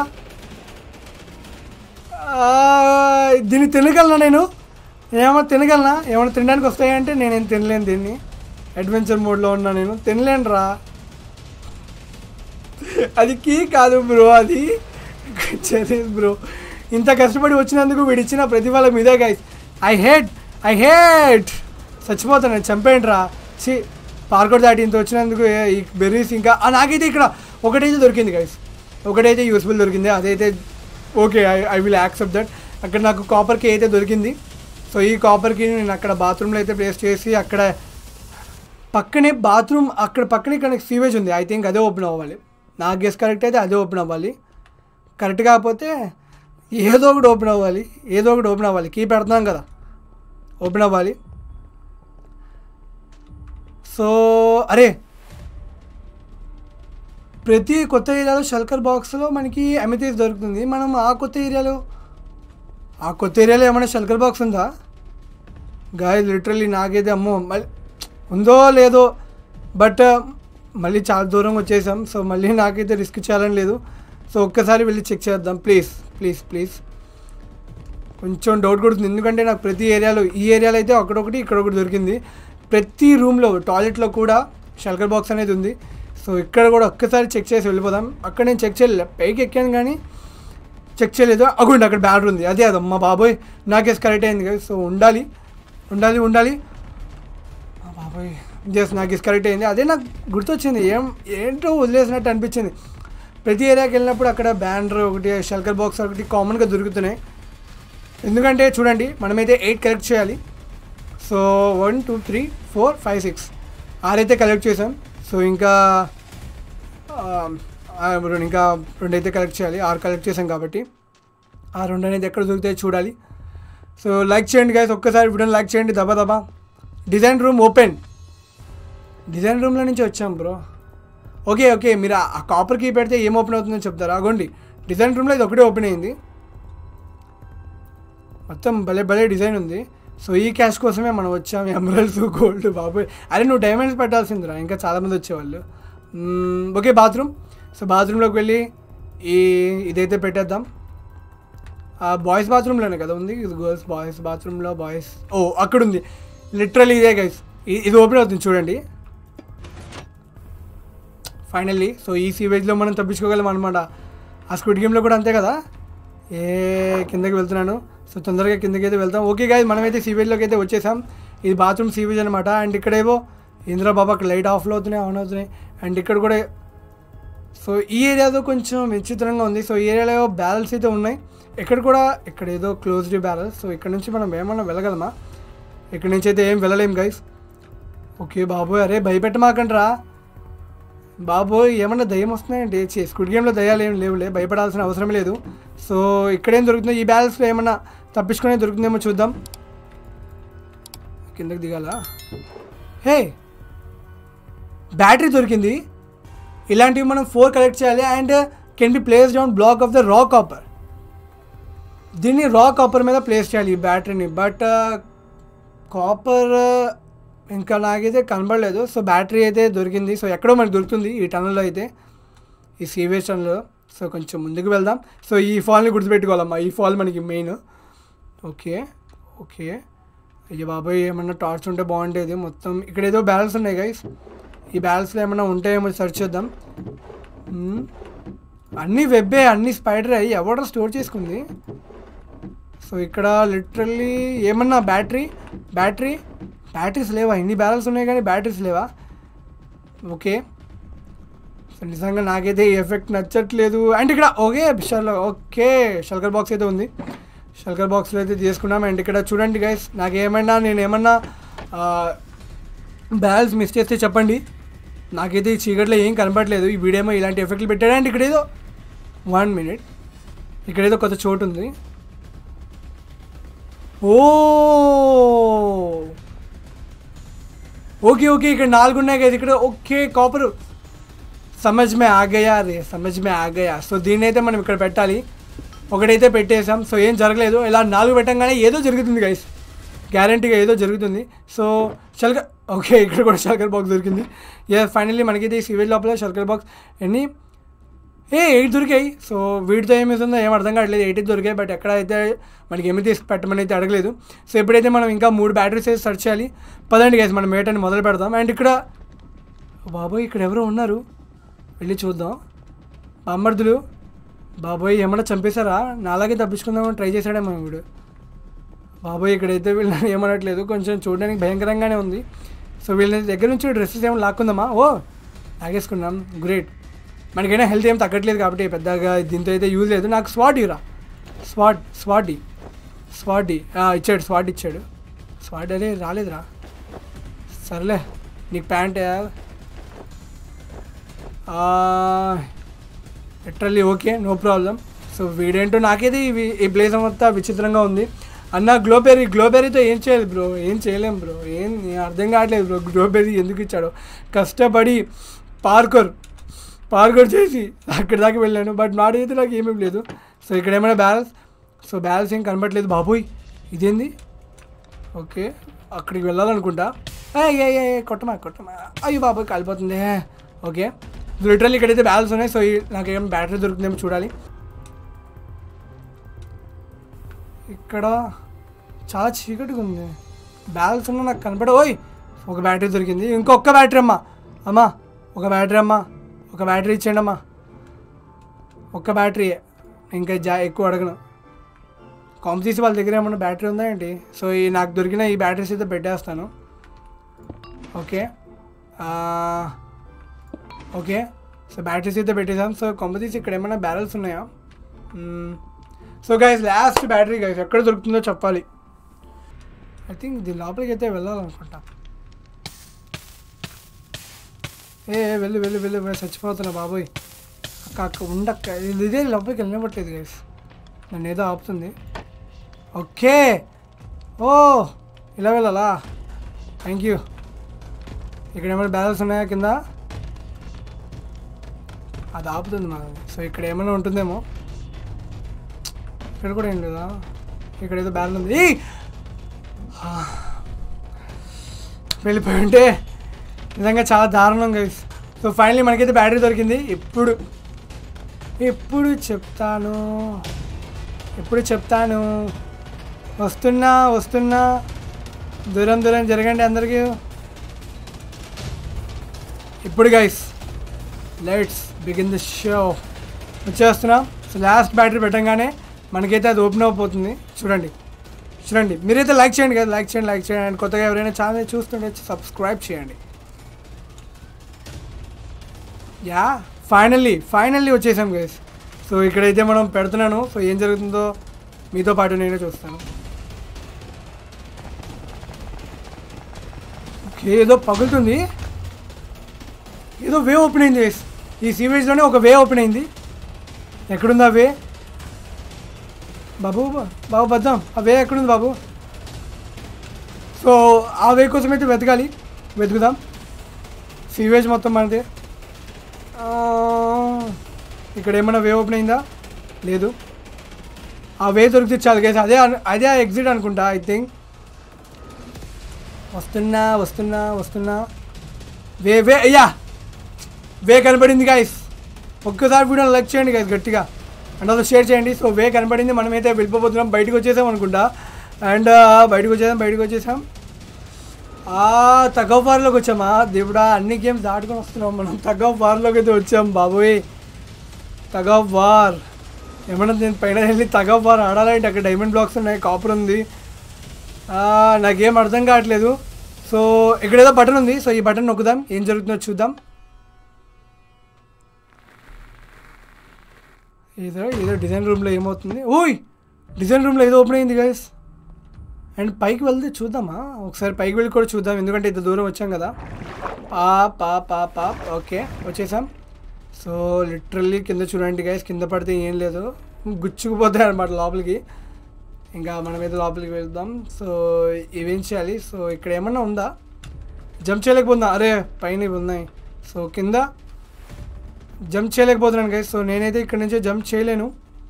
ఆ, దీన్ని తినగలనా నేను ఏమో తినగలనా ఏమైనా తినడానికి వస్తాయంటే నేనేం తినలేను దీన్ని అడ్వెంచర్ మోడ్లో ఉన్నా నేను తినలేను రా అది కీ కాదు బ్రో అది చెరీస్ బ్రో ఇంత కష్టపడి వచ్చినందుకు వీడిచ్చిన ప్రతిఫలం ఇదే guys I hate I hate చచ్చిపోతాను చంపేయండి రా చి పార్కోడ్ దాటి ఇంత వచ్చినందుకు ఏ- ఈ బెర్రీస్ ఇంకా ఆ, నాకైతే ఇక్కడ ఒకటైతే దొరికింది గైస్ ఒకటైతే యూస్ఫుల్ దొరికింది అదైతే okay I I will accept that అక్కడ నాకు కాపర్ కీ అయితే దొరికింది సో ఈ కాపర్ కీ నేను అక్కడ బాత్రూంలో అయితే ప్లేస్ చేసి అక్కడ పక్కనే బాత్రూమ్ అక్కడ పక్కనే ఇక్కడ సీవేజ్ ఉంది ఐ థింక్ అదే ఓపెన్ అవ్వాలి నా గెస్ కరెక్ట్ అయితే అదే ఓపెన్ అవ్వాలి కరెక్ట్ కాకపోతే ఏదో ఒకటి ఓపెన్ అవ్వాలి ఏదో ఒకటి ఓపెన్ అవ్వాలి కీ పెడుతున్నాం కదా ఓపెన్ అవ్వాలి సో అరే ప్రతి కొత్త ఏరియాలో షల్కర్ బాక్స్లో మనకి అమితీస్ దొరుకుతుంది మనం ఆ కొత్త ఏరియాలో ఆ కొత్త ఏరియాలో ఏమైనా షల్కర్ బాక్స్ ఉందా గాయ లిటరల్లీ నాకైతే అమ్మో మళ్ళీ ఉందో లేదో బట్ మళ్ళీ చాలా దూరం వచ్చేసాం సో మళ్ళీ నాకైతే రిస్క్ చేయాలని లేదు సో ఒక్కసారి వెళ్ళి చెక్ చేద్దాం ప్లీజ్ ప్లీజ్ ప్లీజ్ కొంచెం డౌట్ కొడుతుంది ఎందుకంటే నాకు ప్రతి ఏరియాలో ఈ ఏరియాలో అయితే అక్కడొకటి ఇక్కడ ఒకటి దొరికింది ప్రతి రూమ్లో టాయిలెట్లో కూడా షల్కర్ బాక్స్ అనేది ఉంది సో ఇక్కడ కూడా ఒక్కసారి చెక్ చేసి వెళ్ళిపోదాం అక్కడ నేను చెక్ చేయలేదు పైకి ఎక్కాను కానీ చెక్ చేయలేదు అగుండి అక్కడ బ్యాటర్ ఉంది అదే అదమ్మా బాబోయ్ నాకేసి కరెక్ట్ అయింది కదా సో ఉండాలి ఉండాలి ఉండాలి మా బాబోయ్ జస్ట్ నాకు ఇది కరెక్ట్ అయింది అదే నాకు గుర్తొచ్చింది ఏం ఏంటో వదిలేసినట్టు అనిపించింది ప్రతి ఏరియాకి వెళ్ళినప్పుడు అక్కడ బ్యానర్ ఒకటి షల్కర్ బాక్స్ ఒకటి కామన్గా దొరుకుతున్నాయి ఎందుకంటే చూడండి మనమైతే ఎయిట్ కలెక్ట్ చేయాలి so one two three four five six ఆరైతే collect చేసాం సో ఇంకా ఆ, ఆ, రెండు ఇంకా రెండు అయితే కలెక్ట్ చేయాలి ఆరు కలెక్ట్ చేసాం కాబట్టి ఆ రెండు అనేది ఎక్కడ దొరుకుతాయి చూడాలి సో లైక్ చేయండి గైస్ ఒక్కసారి వీడియోని లైక్ చేయండి దబా దబా డిజైన్ రూమ్ ఓపెన్ డిజైన్ రూమ్లో నుంచి వచ్చాం బ్రో ఓకే ఓకే మీరు ఆ కాపర్ కీ పెడితే ఏం ఓపెన్ అవుతుందో చెప్తారా అగోండి డిజైన్ రూమ్లో ఇది ఒకటే ఓపెన్ అయింది మొత్తం భలే భలే డిజైన్ ఉంది సో ఈ క్యాష్ కోసమే మనం వచ్చాం ఎమరల్స్ గోల్డ్ బాబోయ్ అరే నువ్వు డైమండ్స్ పెట్టాల్సిందిరా ఇంకా చాలామంది వచ్చేవాళ్ళు మ్మ్, ఓకే బాత్రూమ్ సో బాత్రూంలోకి వెళ్ళి ఈ ఇదైతే పెట్టేద్దాం ఆ బాయ్స్ బాత్రూంలోనే కదా ఉంది ఇది గర్ల్స్ బాయ్స్ బాత్రూంలో బాయ్స్ ఓ అక్కడ ఉంది లిటరల్లీ ఇదే గైస్ ఇది ఓపెన్ అవుతుంది చూడండి ఫైనల్లీ సో ఈ సీవేజ్లో మనం తప్పించుకోగలం అనమాట ఆ స్క్విడ్ గేమ్లో కూడా అంతే కదా ఏ కిందకి వెళ్తున్నాను సో తొందరగా కిందకి అయితే వెళ్తాం ఓకే గాయస్ మనమైతే సీవేజ్లోకి అయితే వచ్చేసాం ఇది బాత్రూమ్ సీవేజ్ అనమాట అండ్ ఇక్కడేవో ఇంద్రా బాబా అక్కడ లైట్ ఆఫ్లో అవుతున్నాయి ఆన్ అవుతున్నాయి అండ్ ఇక్కడ కూడా సో ఈ ఏరియాతో కొంచెం విచిత్రంగా ఉంది సో ఈ ఏరియాలో బ్యారల్స్ అయితే ఉన్నాయి ఇక్కడ కూడా ఇక్కడ ఏదో క్లోజ్డ్ బ్యారల్స్ సో ఇక్కడ నుంచి మనం ఏమన్నా వెళ్ళగలమా ఇక్కడ నుంచి అయితే ఏం వెళ్ళలేం గైస్ ఓకే బాబోయ్ అరే భయపెట్టమాకండ్రా బాబోయ్ ఏమన్నా దయ్యం వస్తున్నాయండి చే స్క్విడ్ గేమ్లో దయ్యాలు ఏం లేవులే భయపడాల్సిన అవసరం లేదు సో ఇక్కడేం దొరుకుతుందో ఈ బ్యాలెన్స్లో ఏమన్నా తప్పించుకునే దొరుకుతుందేమో చూద్దాం కిందకి దిగాలా హే బ్యాటరీ దొరికింది ఇలాంటివి మనం ఫోర్ కలెక్ట్ చేయాలి and can be placed on black of the raw copper దీన్ని రా కాపర్ మీద ప్లేస్ చేయాలి ఈ బ్యాటరీని బట్ కాపర్ ఇంకా నాకైతే కనబడలేదు సో బ్యాటరీ అయితే దొరికింది సో ఎక్కడో మనకు దొరుకుతుంది ఈ టనల్లో అయితే ఈ సీవేజ్ టనల్లో సో కొంచెం ముందుకు వెళ్దాం సో ఈ ఫాల్ని గుర్తుపెట్టుకోవాలమ్మా ఈ ఫాల్ మనకి మెయిన్ ఓకే ఓకే అయ్యో బాబాయ్ ఏమన్నా టార్చ్ ఉంటే బాగుండేది మొత్తం ఇక్కడ ఏదో బ్యాలెన్స్ ఉన్నాయి గైస్ ఈ బ్యాలెన్స్లో ఏమన్నా ఉంటాయేమో సెర్చ్ చేద్దాం మ్మ్. అన్నీ వెబ్బే అన్నీ స్పైడర్ అయ్యి ఎవడో స్టోర్ చేసుకుంది సో ఇక్కడ లిటరల్లీ ఏమన్నా బ్యాటరీ బ్యాటరీ బ్యాటరీస్ లేవా ఇన్ని బ్యాలెన్స్ ఉన్నాయి కానీ బ్యాటరీస్ లేవా ఓకే సో నిజంగా నాకైతే ఈ ఎఫెక్ట్ నచ్చట్లేదు అండ్ ఇక్కడ ఓకే షల్ ఓకే షల్కర్ బాక్స్ అయితే ఉంది షల్కర్ బాక్స్లో అయితే తీసుకున్నాం అండ్ ఇక్కడ చూడండి గైస్ నాకు ఏమైనా నేను ఏమన్నా బ్యాలెన్స్ మిస్ చేస్తే చెప్పండి నాకైతే ఈ చీకట్లో ఏం కనపడలేదు ఈ వీడియో ఏమో ఇలాంటి ఎఫెక్ట్లు పెట్టాడు అండ్ ఇక్కడ ఏదో వన్ మినిట్ ఇక్కడ ఏదో కొత్త చోటు ఉంది ఓ ఓకే ఓకే ఇక్కడ నాలుగు ఉన్నాయి కదా ఇక్కడ ఓకే కాపర్ సమజ్ మే ఆగయా రే సమజ్ మే ఆగయా సో దీన్ని అయితే మనం ఇక్కడ పెట్టాలి ఒకటైతే పెట్టేసాం సో ఏం జరగలేదు ఇలా నాలుగు పెట్టంగానే ఏదో జరుగుతుంది గైస్ గ్యారంటీగా ఏదో జరుగుతుంది సో షల్కర్ ఓకే ఇక్కడ కూడా షల్కర్ బాక్స్ దొరికింది ఏ ఫైనల్లీ మనకైతే ఈ సివిల్ లోపల షల్కర్ బాక్స్ ఎన్ని ఏ ఎయిట్ దొరికాయి సో వీటితో ఏమి ఉందో ఏం అర్థం కావట్లేదు ఎయిట్ దొరికాయి బట్ ఎక్కడ అయితే మనకి ఏమి తీసి పెట్టమని అయితే అడగలేదు సో ఎప్పుడైతే మనం ఇంకా మూడు బ్యాటరీస్ అయితే సెర్చ్ చేయాలి పదండి గైస్ మనం మేటని మొదలు పెడదాం అండ్ ఇక్కడ బాబోయ్ ఇక్కడ ఎవరో ఉన్నారు వెళ్ళి చూద్దాం బామ్మర్దులు బాబోయ్ ఏమన్నా చంపేశారా నాలాగే తప్పించుకుందామని ట్రై చేశాడేమో వీడు బాబోయ్ ఇక్కడైతే వీళ్ళని ఏమనట్లేదు కొంచెం చూడడానికి భయంకరంగానే ఉంది సో వీళ్ళ దగ్గర నుంచి డ్రెస్సెస్ ఏమైనా లాక్కుందామా ఓ లాగేసుకున్నాం గ్రేట్ మనకైనా హెల్త్ ఏం తగ్గట్లేదు కాబట్టి పెద్దగా దీంతో అయితే యూజ్ లేదు నాకు స్వాట్ ఇరా స్వాట్ స్వాటి స్వాటి ఇచ్చాడు స్వాట్ ఇచ్చాడు స్వాట్ అదే రాలేదురా సర్లే నీకు pant literally okay no problem so వీడేంటో నాకైతే ఇవి ఈ ప్లేస్ అంతా విచిత్రంగా ఉంది అన్న గ్లోబెర్రీ గ్లోబెర్రీతో ఏం చేయాలి బ్రో ఏం చేయలేం బ్రో ఏం ఏం అర్థం కావట్లేదు బ్రో గ్లోబెర్రీ ఎందుకు ఇచ్చాడో కష్టపడి పార్కర్ పార్కర్ చేసి అక్కడి దాకా వెళ్ళాను బట్ నాడైతే నాకు ఏమీ లేదు సో ఇక్కడ ఏమైనా బ్యాలెన్స్ సో బ్యాలెన్స్ ఏం కనబడట్లేదు బాబోయ్ ఇదేంది ఓకే అక్కడికి వెళ్ళాలనుకుంటా ఏ ఏ ఏ ఏ, కొట్టమా కొట్టమా అయ్యో బాబోయ్ కాలిపోతుంది ఓకే లిటరల్లీ ఇక్కడైతే బ్యాలెన్స్ ఉన్నాయి సో ఈ- నాకు ఏం బ్యాటరీ దొరుకుతుందేమో చూడాలి ఇక్కడ చాలా చీకటిగా ఉంది బ్యాలెన్స్ ఉన్నా నాకు కనపడ ఓయ్ ఒక బ్యాటరీ దొరికింది ఇంకొక బ్యాటరీ అమ్మా అమ్మా ఒక బ్యాటరీ అమ్మా ఒక బ్యాటరీ ఇచ్చేయండి అమ్మా ఒక్క బ్యాటరీ ఇంకా జా ఎక్కువ అడగను కాంపిటీస్ వాళ్ళ దగ్గర ఏమన్నా బ్యాటరీ ఉందా ఏంటి సో ఈ నాకు దొరికిన ఈ బ్యాటరీస్ అయితే పెట్టేస్తాను ఓకే ఆ, ఓకే సో బ్యాటరీస్ అయితే పెట్టేసాం సో కాంపిటీస్ ఇక్కడ ఏమైనా బ్యారల్స్ ఉన్నాయా మ్మ్. So guys last battery guys ఎక్కడ దొరుకుతుందో చెప్పాలి ఐ థింక్ దీని లోపలికి అయితే వెళ్ళాలనుకుంటా ఏ ఏ, వెళ్ళు వెళ్ళు వెళ్ళు వెళ్ళు, చచ్చిపోతున్నా బాబోయ్ అక్క అక్క ఉండక్క ఇది ఇదే లోపలికి వెళ్ళనివ్వట్లేదు గైస్ నన్ను ఏదో ఆపుతుంది ఓకే ఓ ఇలా వెళ్ళాలా థ్యాంక్ యూ ఇక్కడ ఏమైనా బ్యాలెన్స్ ఉన్నాయా కింద అది ఆపుతుంది మనల్ని సో ఇక్కడ ఏమైనా ఉంటుందేమో ఇక్కడ కూడా ఏం లేదా ఇక్కడ ఏదో బ్యాలెన్స్ ఉంది ఏయ్! ఆ. వెళ్ళిపోయి ఉంటే నిజంగా చాలా దారుణం గైస్ సో ఫైనలీ మనకైతే బ్యాటరీ దొరికింది ఎప్పుడు ఎప్పుడు చెప్తాను ఎప్పుడు చెప్తాను వస్తున్నా వస్తున్నా దూరం దూరం జరగండి అందరికీ ఇప్పుడు guys let's begin the show వచ్చేస్తున్నాం సో లాస్ట్ బ్యాటరీ పెట్టంగానే మనకైతే అది ఓపెన్ అయిపోతుంది చూడండి చూడండి మీరైతే లైక్ చేయండి కదా లైక్ చేయండి లైక్ చేయండి అండ్ కొత్తగా ఎవరైనా ఛానల్ చూస్తుంటే సబ్స్క్రైబ్ చేయండి యా ఫైనల్లీ ఫైనల్లీ వచ్చేసాం గైస్ సో ఇక్కడైతే మనం పెడుతున్నాను సో ఏం జరుగుతుందో మీతో పాటు నేనే చూస్తాను ఓకే ఏదో పగులుతుంది ఏదో వే ఓపెన్ అయింది guys. ఈ సీవేజ్లోనే ఒక వే ఓపెన్ అయింది ఎక్కడుంది ఆ వే బాబు బా- బాబు బద్దాం ఆ వే ఎక్కడుంది బాబు సో ఆ వే కోసం అయితే వెతకాలి వెతుకుదాం సీవేజ్ మొత్తం మనది ఆ, ఇక్కడ ఏమైనా వే ఓపెన్ అయిందా లేదు ఆ వే దొరికితే చాలు గైస్ అదే అను- అదే ఆ ఎగ్జిట్ అనుకుంటా ఐ థింక్ వస్తున్నా వస్తున్నా వస్తున్నా వే వే అయ్యా వే కనపడింది గైస్ ఒక్కసారి వీడియో లైక్ చేయండి గైస్ గట్టిగా అండ్ అలా షేర్ చేయండి సో వే కనపడింది మనమైతే వెళ్ళిపోతున్నాం బయటకు వచ్చేసాం అనుకుంటా అండ్ బయటకు వచ్చేసాం బయటకు వచ్చేసాం ఆ తగ్గవ బార్లోకి వచ్చామా దేవుడా అన్ని గేమ్స్ దాటుకొని వస్తున్నాం మనం తగ్గవ బార్లోకి అయితే వచ్చాం బాబోయ్ తగ్గవ బార్ ఏమన్నా నేను పైన వెళ్ళి తగ్గవ బార్ ఆడాలంటే అక్కడ డైమండ్ బ్లాక్స్ ఉన్నాయి కాపర్ ఉంది ఆ, నాకేం అర్థం కావట్లేదు సో ఇక్కడ ఏదో బటన్ ఉంది సో ఈ బటన్ నొక్కుదాం ఏం జరుగుతుందో చూద్దాం ఏదో ఏదో డిజైన్ రూమ్లో ఏమవుతుంది ఓయ్ డిజైన్ రూమ్లో ఏదో ఓపెన్ అయింది గైస్ అండ్ పైకి వెళ్తే చూద్దామా ఒకసారి పైకి వెళ్ళి కూడా చూద్దాం ఎందుకంటే ఇంత దూరం వచ్చాం కదా పా పా పా పా ఓకే వచ్చేసాం సో లిటరల్లీ కింద చూడండి గైస్ కింద పడితే ఏం లేదు గుచ్చుకుపోతాయి అనమాట లోపలికి ఇంకా మనం ఏదో లోపలికి వెళ్దాం సో ఇవేం చేయాలి సో ఇక్కడ ఏమన్నా ఉందా జంప్ చేయలేకపోతుందా అరే పైన ఇవి ఉన్నాయి సో కింద జంప్ చేయలేకపోతున్నాను గైస్ సో నేనైతే ఇక్కడ నుంచి జంప్ చేయలేను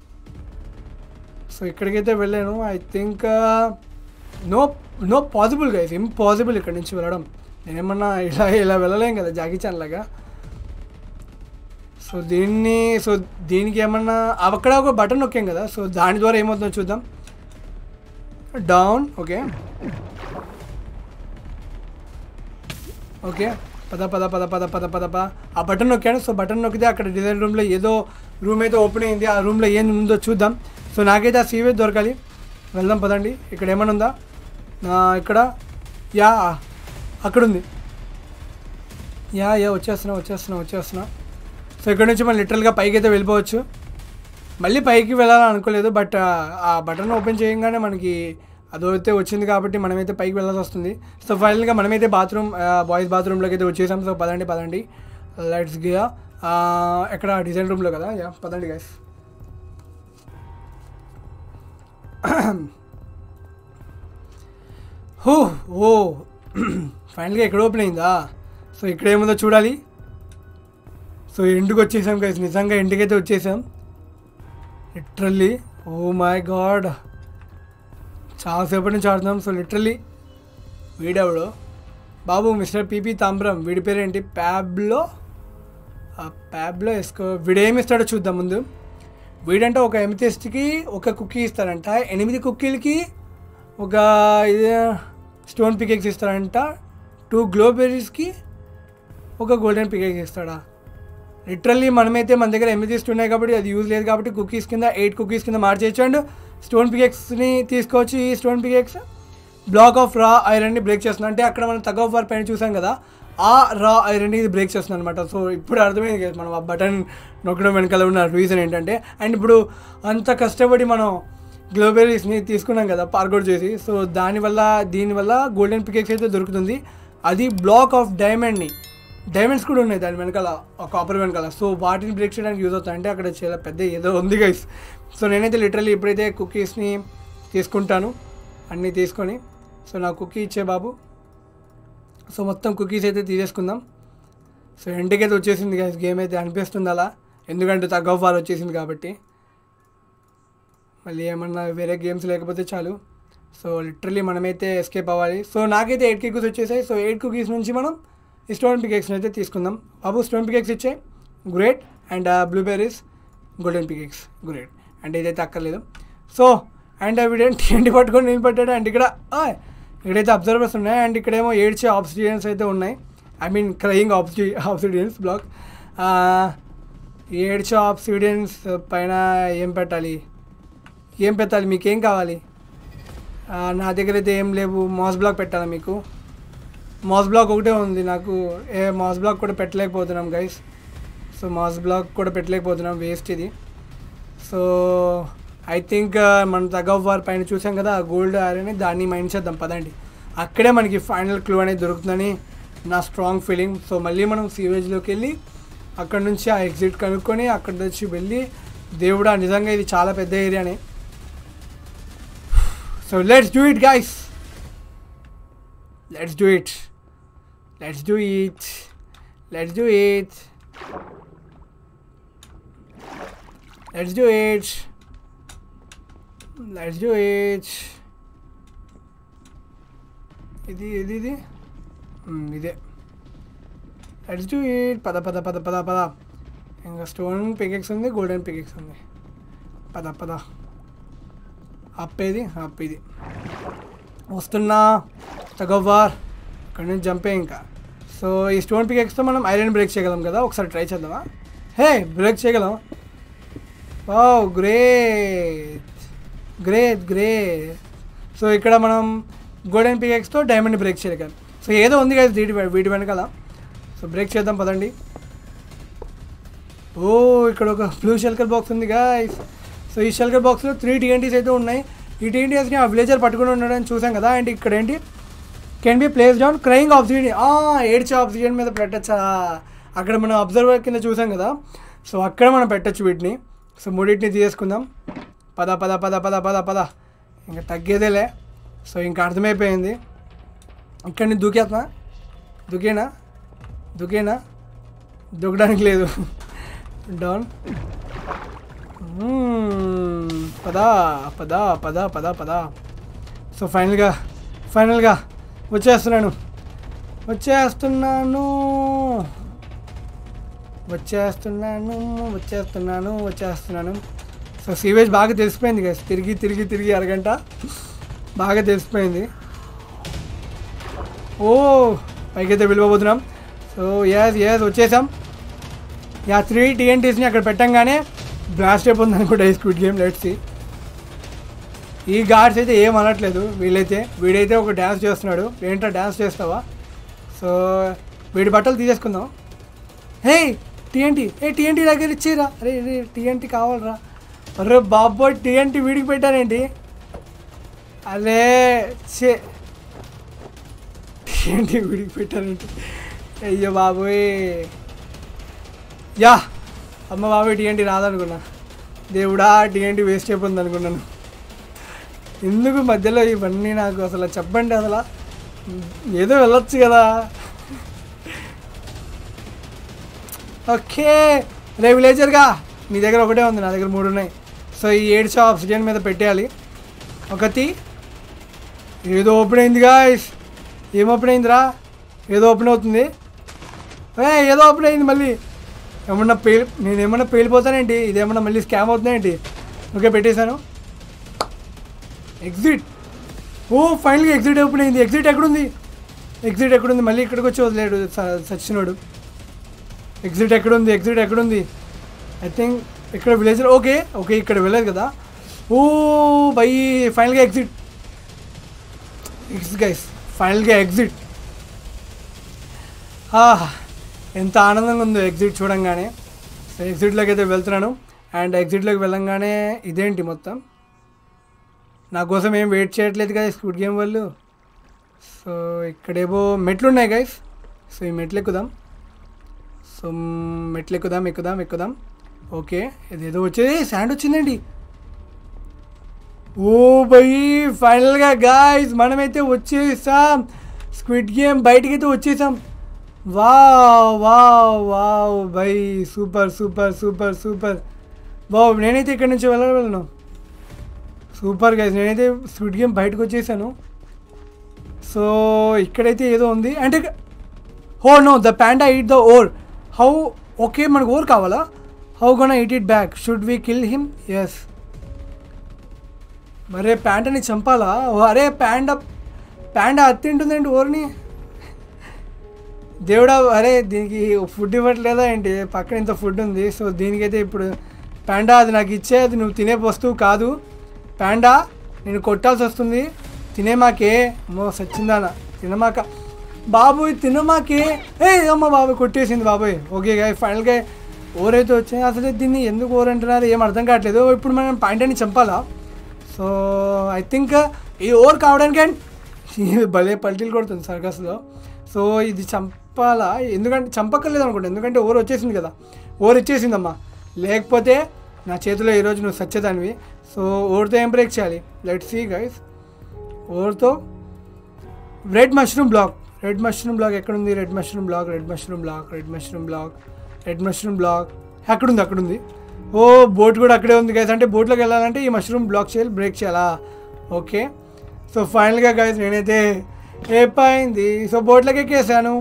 సో ఇక్కడికైతే వెళ్ళాను I think no no possible guys impossible ఇక్కడ నుంచి వెళ్ళడం నేనేమన్నా ఇలా ఇలా వెళ్ళలేం కదా జాకీ చాన్ లాగా సో దీన్ని సో దీనికి ఏమన్నా అక్కడ ఒక బటన్ నొక్కాం కదా సో దాని ద్వారా ఏమవుతుందో చూద్దాం డౌన్ ఓకే ఓకే పద పద పద పద పద పద పద ఆ బటన్ నొక్కాను సో బటన్ నొక్కితే అక్కడ డిజైన్ రూమ్లో ఏదో రూమ్ అయితే ఓపెన్ అయింది ఆ రూమ్లో ఏం ఉందో చూద్దాం సో నాకైతే ఆ సీవేజ్ దొరకాలి వెళ్దాం పదండి ఇక్కడ ఏమైనా ఉందా నా ఇక్కడ యా అక్కడ ఉంది యా యా వచ్చేస్తున్నా వచ్చేస్తున్నా వచ్చేస్తున్నా సో ఇక్కడ నుంచి మనం లిటరల్గా పైకి అయితే వెళ్ళిపోవచ్చు మళ్ళీ పైకి వెళ్ళాలని అనుకోలేదు బట్ ఆ బటన్ ఓపెన్ చేయగానే మనకి అదైతే వచ్చింది కాబట్టి మనమైతే పైకి వెళ్ళాల్సి వస్తుంది సో ఫైనల్గా మనమైతే బాత్రూమ్ బాయ్స్ బాత్రూంలోకి అయితే వచ్చేసాం సో పదండి పదండి లెట్స్ గియా ఎక్కడ డిజైన్ రూమ్లో కదా యా పదండి గైస్ హో ఓ ఫైనల్గా ఎక్కడ ఓపెన్ అయిందా సో ఇక్కడ ఏముందో చూడాలి సో ఇంటికి వచ్చేసాం గైస్ నిజంగా ఇంటికైతే వచ్చేసాం లిటరల్లీ ఓ మై గాడ్ చాలాసేపటి నుంచి ఆడుతున్నాం సో లిటరల్లీ వీడెవడు బాబు మిస్టర్ పీపీ తాంబ్రం వీడి పేరేంటి ప్యాబ్లో ఆ ప్యాబ్లో వేసుకో వీడేమి ఇస్తాడో చూద్దాం ముందు వీడంటే ఒక ఎమితెస్ట్కి ఒక కుక్కీ ఇస్తారంట ఎనిమిది కుక్కీలకి ఒక ఇది స్టోన్ పికెక్స్ ఇస్తారంట టూ గ్లోబెర్రీస్కి ఒక గోల్డెన్ పికెక్స్ ఇస్తాడా లిటరల్లీ మనమైతే మన దగ్గర ఎమితెస్ట్ ఉన్నాయి కాబట్టి అది యూజ్ లేదు కాబట్టి కుకీస్ కింద ఎయిట్ కుకీస్ కింద మార్చేయచ్చు అండ్ స్టోన్ పికెక్స్ని తీసుకొచ్చి ఈ స్టోన్ పికెక్స్ బ్లాక్ ఆఫ్ రా ఐరన్ని బ్రేక్ చేస్తుంది అంటే అక్కడ మనం తగ్ ఆఫ్ వార్ పైన చూసాం కదా ఆ రా ఐరన్ని ఇది బ్రేక్ చేస్తుంది అనమాట సో ఇప్పుడు అర్థమైంది కదా మనం ఆ బటన్ నొక్కడం వెనకాల ఉన్న రీజన్ ఏంటంటే అండ్ ఇప్పుడు అంత కష్టపడి మనం గ్లోబెరీస్ని తీసుకున్నాం కదా పార్కౌట్ చేసి సో దానివల్ల దీనివల్ల గోల్డెన్ పికెక్స్ అయితే దొరుకుతుంది అది బ్లాక్ ఆఫ్ డైమండ్ని డైమండ్స్ కూడా ఉన్నాయి దాని వెనకాల కాపర్ వెనకాల సో వాటిని బ్రేక్ చేయడానికి యూజ్ అవుతాయి అంటే అక్కడ చాలా పెద్ద ఏదో ఉంది గైస్ సో నేనైతే లిటరల్లీ ఇప్పుడైతే కుకీస్ని తీసుకుంటాను అన్నీ తీసుకొని సో నా కుకీ ఇచ్చే బాబు సో మొత్తం కుకీస్ అయితే తీసేసుకుందాం సో ఇంటికైతే వచ్చేసింది గైస్ గేమ్ అయితే అనిపిస్తుంది అలా ఎందుకంటే తగ్గ ఆఫ్ వార్ వచ్చేసింది కాబట్టి మళ్ళీ ఏమన్నా వేరే గేమ్స్ లేకపోతే చాలు సో లిటరలీ మనమైతే ఎస్కేప్ అవ్వాలి సో నాకైతే ఎయిట్ కుకీస్ వచ్చేసాయి సో ఎయిట్ కుకీస్ నుంచి మనం ఈ స్టోన్ పికెక్స్ని అయితే తీసుకుందాం బాబు స్టోన్ పికెక్స్ ఇచ్చే great and blueberries golden pickaxe great and ఇదైతే అక్కర్లేదు సో అండ్ వీడేంటి ఎండి పట్టుకొని నేను పట్టాడు అండ్ ఇక్కడ ఆ, ఇక్కడైతే అబ్జర్వర్స్ ఉన్నాయి అండ్ ఇక్కడేమో ఏడ్చే ఆబ్సిడియన్స్ అయితే ఉన్నాయి ఐ మీన్ క్రయింగ్ ఆబ్సిడి ఆబ్సిడియన్స్ బ్లాక్ ఏడ్చే ఆబ్సిడియన్స్ పైన ఏం పెట్టాలి ఏం పెట్టాలి మీకేం కావాలి ఆ, నా దగ్గర అయితే ఏం లేవు మాస్ బ్లాక్ పెట్టాలా మీకు మాస్ బ్లాక్ ఒకటే ఉంది నాకు ఏ మాస్ బ్లాక్ కూడా పెట్టలేకపోతున్నాం గైస్ సో మాస్ బ్లాక్ కూడా పెట్టలేకపోతున్నాం వేస్ట్ ఇది సో ఐ థింక్ మన తగ్గ వార్ పైన చూసాం కదా ఆ గోల్డ్ అని దాన్ని మైండ్ చేద్దాం పదండి అక్కడే మనకి ఫైనల్ క్లూ అనేది దొరుకుతుందని నా స్ట్రాంగ్ ఫీలింగ్ సో మళ్ళీ మనం సీవేజ్లోకి వెళ్ళి అక్కడ నుంచి ఆ ఎగ్జిట్ కనుక్కొని అక్కడ నుంచి వెళ్ళి దేవుడా నిజంగా ఇది చాలా పెద్ద ఏరియానే so let's do it guys let's do it let's do it let's do it let's do it let's do it ఇది ఇది ఇది మ్, ఇదే లెట్స్ డూ ఇట్ పద పద పద పద పద ఇంకా స్టోన్ పికెక్స్ ఉంది గోల్డెన్ పికెక్స్ ఉంది పద పద అప్ ఏది అప్ ఇది వస్తున్నా తగవ్వార్ ఇక్కడ నుంచి జంపే ఇంకా సో ఈ స్టోన్ పికెక్స్తో మనం ఐరన్ బ్రేక్ చేయగలం కదా ఒకసారి ట్రై చేద్దామా హే బ్రేక్ చేయగలం ఓ గ్రేట్ గ్రేట్ గ్రేట్ సో ఇక్కడ మనం గోల్డెన్ పికెక్స్తో డైమండ్ బ్రేక్ చేయగలం సో ఏదో ఉంది కదా వీటి వీటి వెనకాల సో బ్రేక్ చేద్దాం పదండి ఓ ఇక్కడ ఒక బ్లూ షెల్కర్ బాక్స్ ఉంది గాయస్ సో ఈ షెల్కర్ బాక్స్లో త్రీ టీఎన్టీస్ అయితే ఉన్నాయి ఈ టీఎన్టీస్ని ఆ విలేజర్ పట్టుకుని ఉన్నాడని చూసాం కదా అండ్ ఇక్కడ ఏంటి can be place down crying obsidian ఏడ్చే ఆబ్సిడియన్ మీద పెట్టచ్చా అక్కడ మనం అబ్జర్వర్ కింద చూసాం కదా సో అక్కడ మనం పెట్టచ్చు వీటిని సో మూడింటిని తీసుకుందాం పద పద పద పద పద పద ఇంకా తగ్గేదేలే సో ఇంకా అర్థమైపోయింది ఇక్కడ నుంచి దూకేస్తున్నా దూకేనా దూకేనా దూకడానికి లేదు డౌన్ పదా పదా పదా పదా పదా సో ఫైనల్గా ఫైనల్గా వచ్చేస్తున్నాను వచ్చేస్తున్నాను వచ్చేస్తున్నాను వచ్చేస్తున్నాను వచ్చేస్తున్నాను సో సీవేజ్ బాగా తెలిసిపోయింది కదా తిరిగి తిరిగి తిరిగి అరగంట బాగా తెలిసిపోయింది ఓ పైకైతే వెళ్ళిపోతున్నాం సో ఎస్ ఎస్ వచ్చేసాం యా త్రీ టీఎన్టీస్ని అక్కడ పెట్టంగానే బ్లాస్ట్ అయిపోతుంది అనుకుంటా ఈ స్క్విడ్ గేమ్ లెట్స్ ఈ గార్డ్స్ అయితే ఏం అనట్లేదు వీళ్ళైతే వీడైతే ఒక డ్యాన్స్ చేస్తున్నాడు ఏంటో డ్యాన్స్ చేస్తావా సో వీడి బట్టలు తీసేసుకుందాం హే టీఎన్టీ ఏ టీఎన్టీ దగ్గర ఇచ్చిరా అరే రే టీఎన్టీ కావాలరా అరే బాబోయ్ టీఎన్టీ వీడికి పెట్టానేంటి అరే చే టీఎన్టీ వీడికి పెట్టానంటే అయ్యో బాబోయ్ యా అమ్మ బాబోయ్ టీఎన్టీ రాదనుకున్నా దేవుడా టీఎన్టీ వేస్ట్ అయిపోయింది అనుకున్నాను ఎందుకు మధ్యలో ఇవన్నీ నాకు అసలు చెప్పండి అసలు ఏదో వెళ్ళొచ్చు కదా ఓకే రే విలేజర్గా నీ దగ్గర ఒకటే ఉంది నా దగ్గర మూడు ఉన్నాయి సో ఈ ఏడు షాప్ ఆక్సిజన్ మీద పెట్టేయాలి ఒకటి ఏదో ఓపెన్ అయిందిగా ఏం ఓపెన్ అయిందిరా ఏదో ఓపెన్ అవుతుంది ఏ ఏదో ఓపెన్ అయింది మళ్ళీ ఏమన్నా పేలి నేను ఏమన్నా పేలిపోతానేంటి ఇదేమన్నా మళ్ళీ స్కామ్ అవుతుందేంటి ఓకే పెట్టేశాను ఎగ్జిట్ ఓ ఫైనల్గా ఎగ్జిట్ ఓపెన్ అయింది ఎగ్జిట్ ఎక్కడుంది ఎగ్జిట్ ఎక్కడుంది మళ్ళీ ఇక్కడికి వచ్చి వదిలేడు స- సచ్చినోడు ఎగ్జిట్ ఎక్కడుంది ఎగ్జిట్ ఎక్కడుంది ఐ థింక్ ఇక్కడ విలేజ్ ఓకే ఓకే ఇక్కడ వెళ్ళలేదు కదా ఓ బై ఫైనల్గా ఎగ్జిట్ ఎగ్జిట్ గైస్ ఫైనల్గా ఎగ్జిట్ ఎంత ఆనందంగా ఉందో ఎగ్జిట్ చూడంగానే సో ఎగ్జిట్లోకి అయితే వెళ్తున్నాను అండ్ ఎగ్జిట్లోకి వెళ్ళంగానే ఇదేంటి మొత్తం నా కోసం ఏం వెయిట్ చేయట్లేదు కదా స్కూట్ గేమ్ వాళ్ళు సో ఇక్కడేవో మెట్లు ఉన్నాయి గైస్ సో ఈ మెట్లు ఎక్కుదాం సో మ్, మెట్లు ఎక్కుదాం ఎక్కుదాం ఎక్కుదాం ఓకే ఇదేదో వచ్చేది శాండ్ వచ్చిందండి ఓ బై ఫైనల్గా గాయస్ మనమైతే వచ్చేసాం స్క్విడ్ గేమ్ బయటికైతే వచ్చేసాం wow wow wow by super super super super wow నేనైతే ఇక్కడ నుంచి వెళ్ళగలను సూపర్ గైస్ నేనైతే స్క్విడ్ గేమ్ బయటకు వచ్చేసాను సో ఇక్కడైతే ఏదో ఉంది అంటే హో know the panda eat the ore how okay మనకు ఓర్ కావాలా how gonna eat it back should we kill him yes మరే ప్యాంటని చంపాలా ఓ అరే ప్యాండా ప్యాండా అత్తింటుందండి ఓర్ని దేవుడా అరే దీనికి ఫుడ్ ఇవ్వట్లేదా ఏంటి పక్కన ఇంత ఫుడ్ ఉంది సో దీనికైతే ఇప్పుడు ప్యాండా అది నాకు ఇచ్చే అది నువ్వు తినే వస్తువు కాదు ప్యాండా నేను కొట్టాల్సి వస్తుంది తినేమాకే అమ్మో సచ్చిందానా తినమాక బాబోయ్ తినమాకే ఏ అమ్మ బాబోయ్ కొట్టేసింది బాబోయ్ ఓకే గాయ ఫైనల్గా ఓరైతే వచ్చింది అసలు దీన్ని ఎందుకు ఓర్ అంటున్నారు ఏం అర్థం కావట్లేదు ఇప్పుడు మనం పాయింట్ని చంపాలా సో ఐ థింక్ ఈ ఓవర్ కావడానికి ఇది భలే పల్టీలు కొడుతుంది సర్కస్లో సో ఇది చంపాలా ఎందుకంటే చంపక్కర్లేదు అనుకుంటా ఎందుకంటే ఓవర్ వచ్చేసింది కదా ఓవర్ ఇచ్చేసిందమ్మా లేకపోతే నా చేతిలో ఈరోజు నువ్వు సచ్చేదానివి సో ఓవర్తో ఏం బ్రేక్ చేయాలి let see guys ఓవర్తో red mushroom black red mushroom black ఎక్కడుంది red mushroom black red mushroom black red mushroom black red mushroom black అక్కడుంది అక్కడుంది ఓ బోట్ కూడా అక్కడే ఉంది గైస్ అంటే బోట్లోకి వెళ్ళాలంటే ఈ మష్రూమ్ బ్లాక్ చేయాలి బ్రేక్ చేయాలా ఓకే సో ఫైనల్గా గైస్ నేనైతే ఏపైంది సో బోట్లోకి ఎక్కేసాను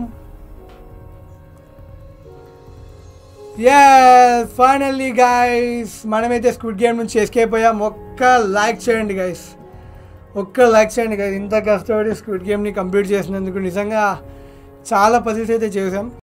ఎస్ ఫైనల్లీ గైస్ మనమైతే స్క్విడ్ గేమ్ నుంచి ఎస్కేప్ అయ్యాం ఒక్క లైక్ చేయండి గైస్ ఒక్క లైక్ చేయండి గైస్ ఇంత కష్టపడి స్క్విడ్ గేమ్ని కంప్లీట్ చేసినందుకు నిజంగా చాలా పజిల్స్ అయితే చేసాం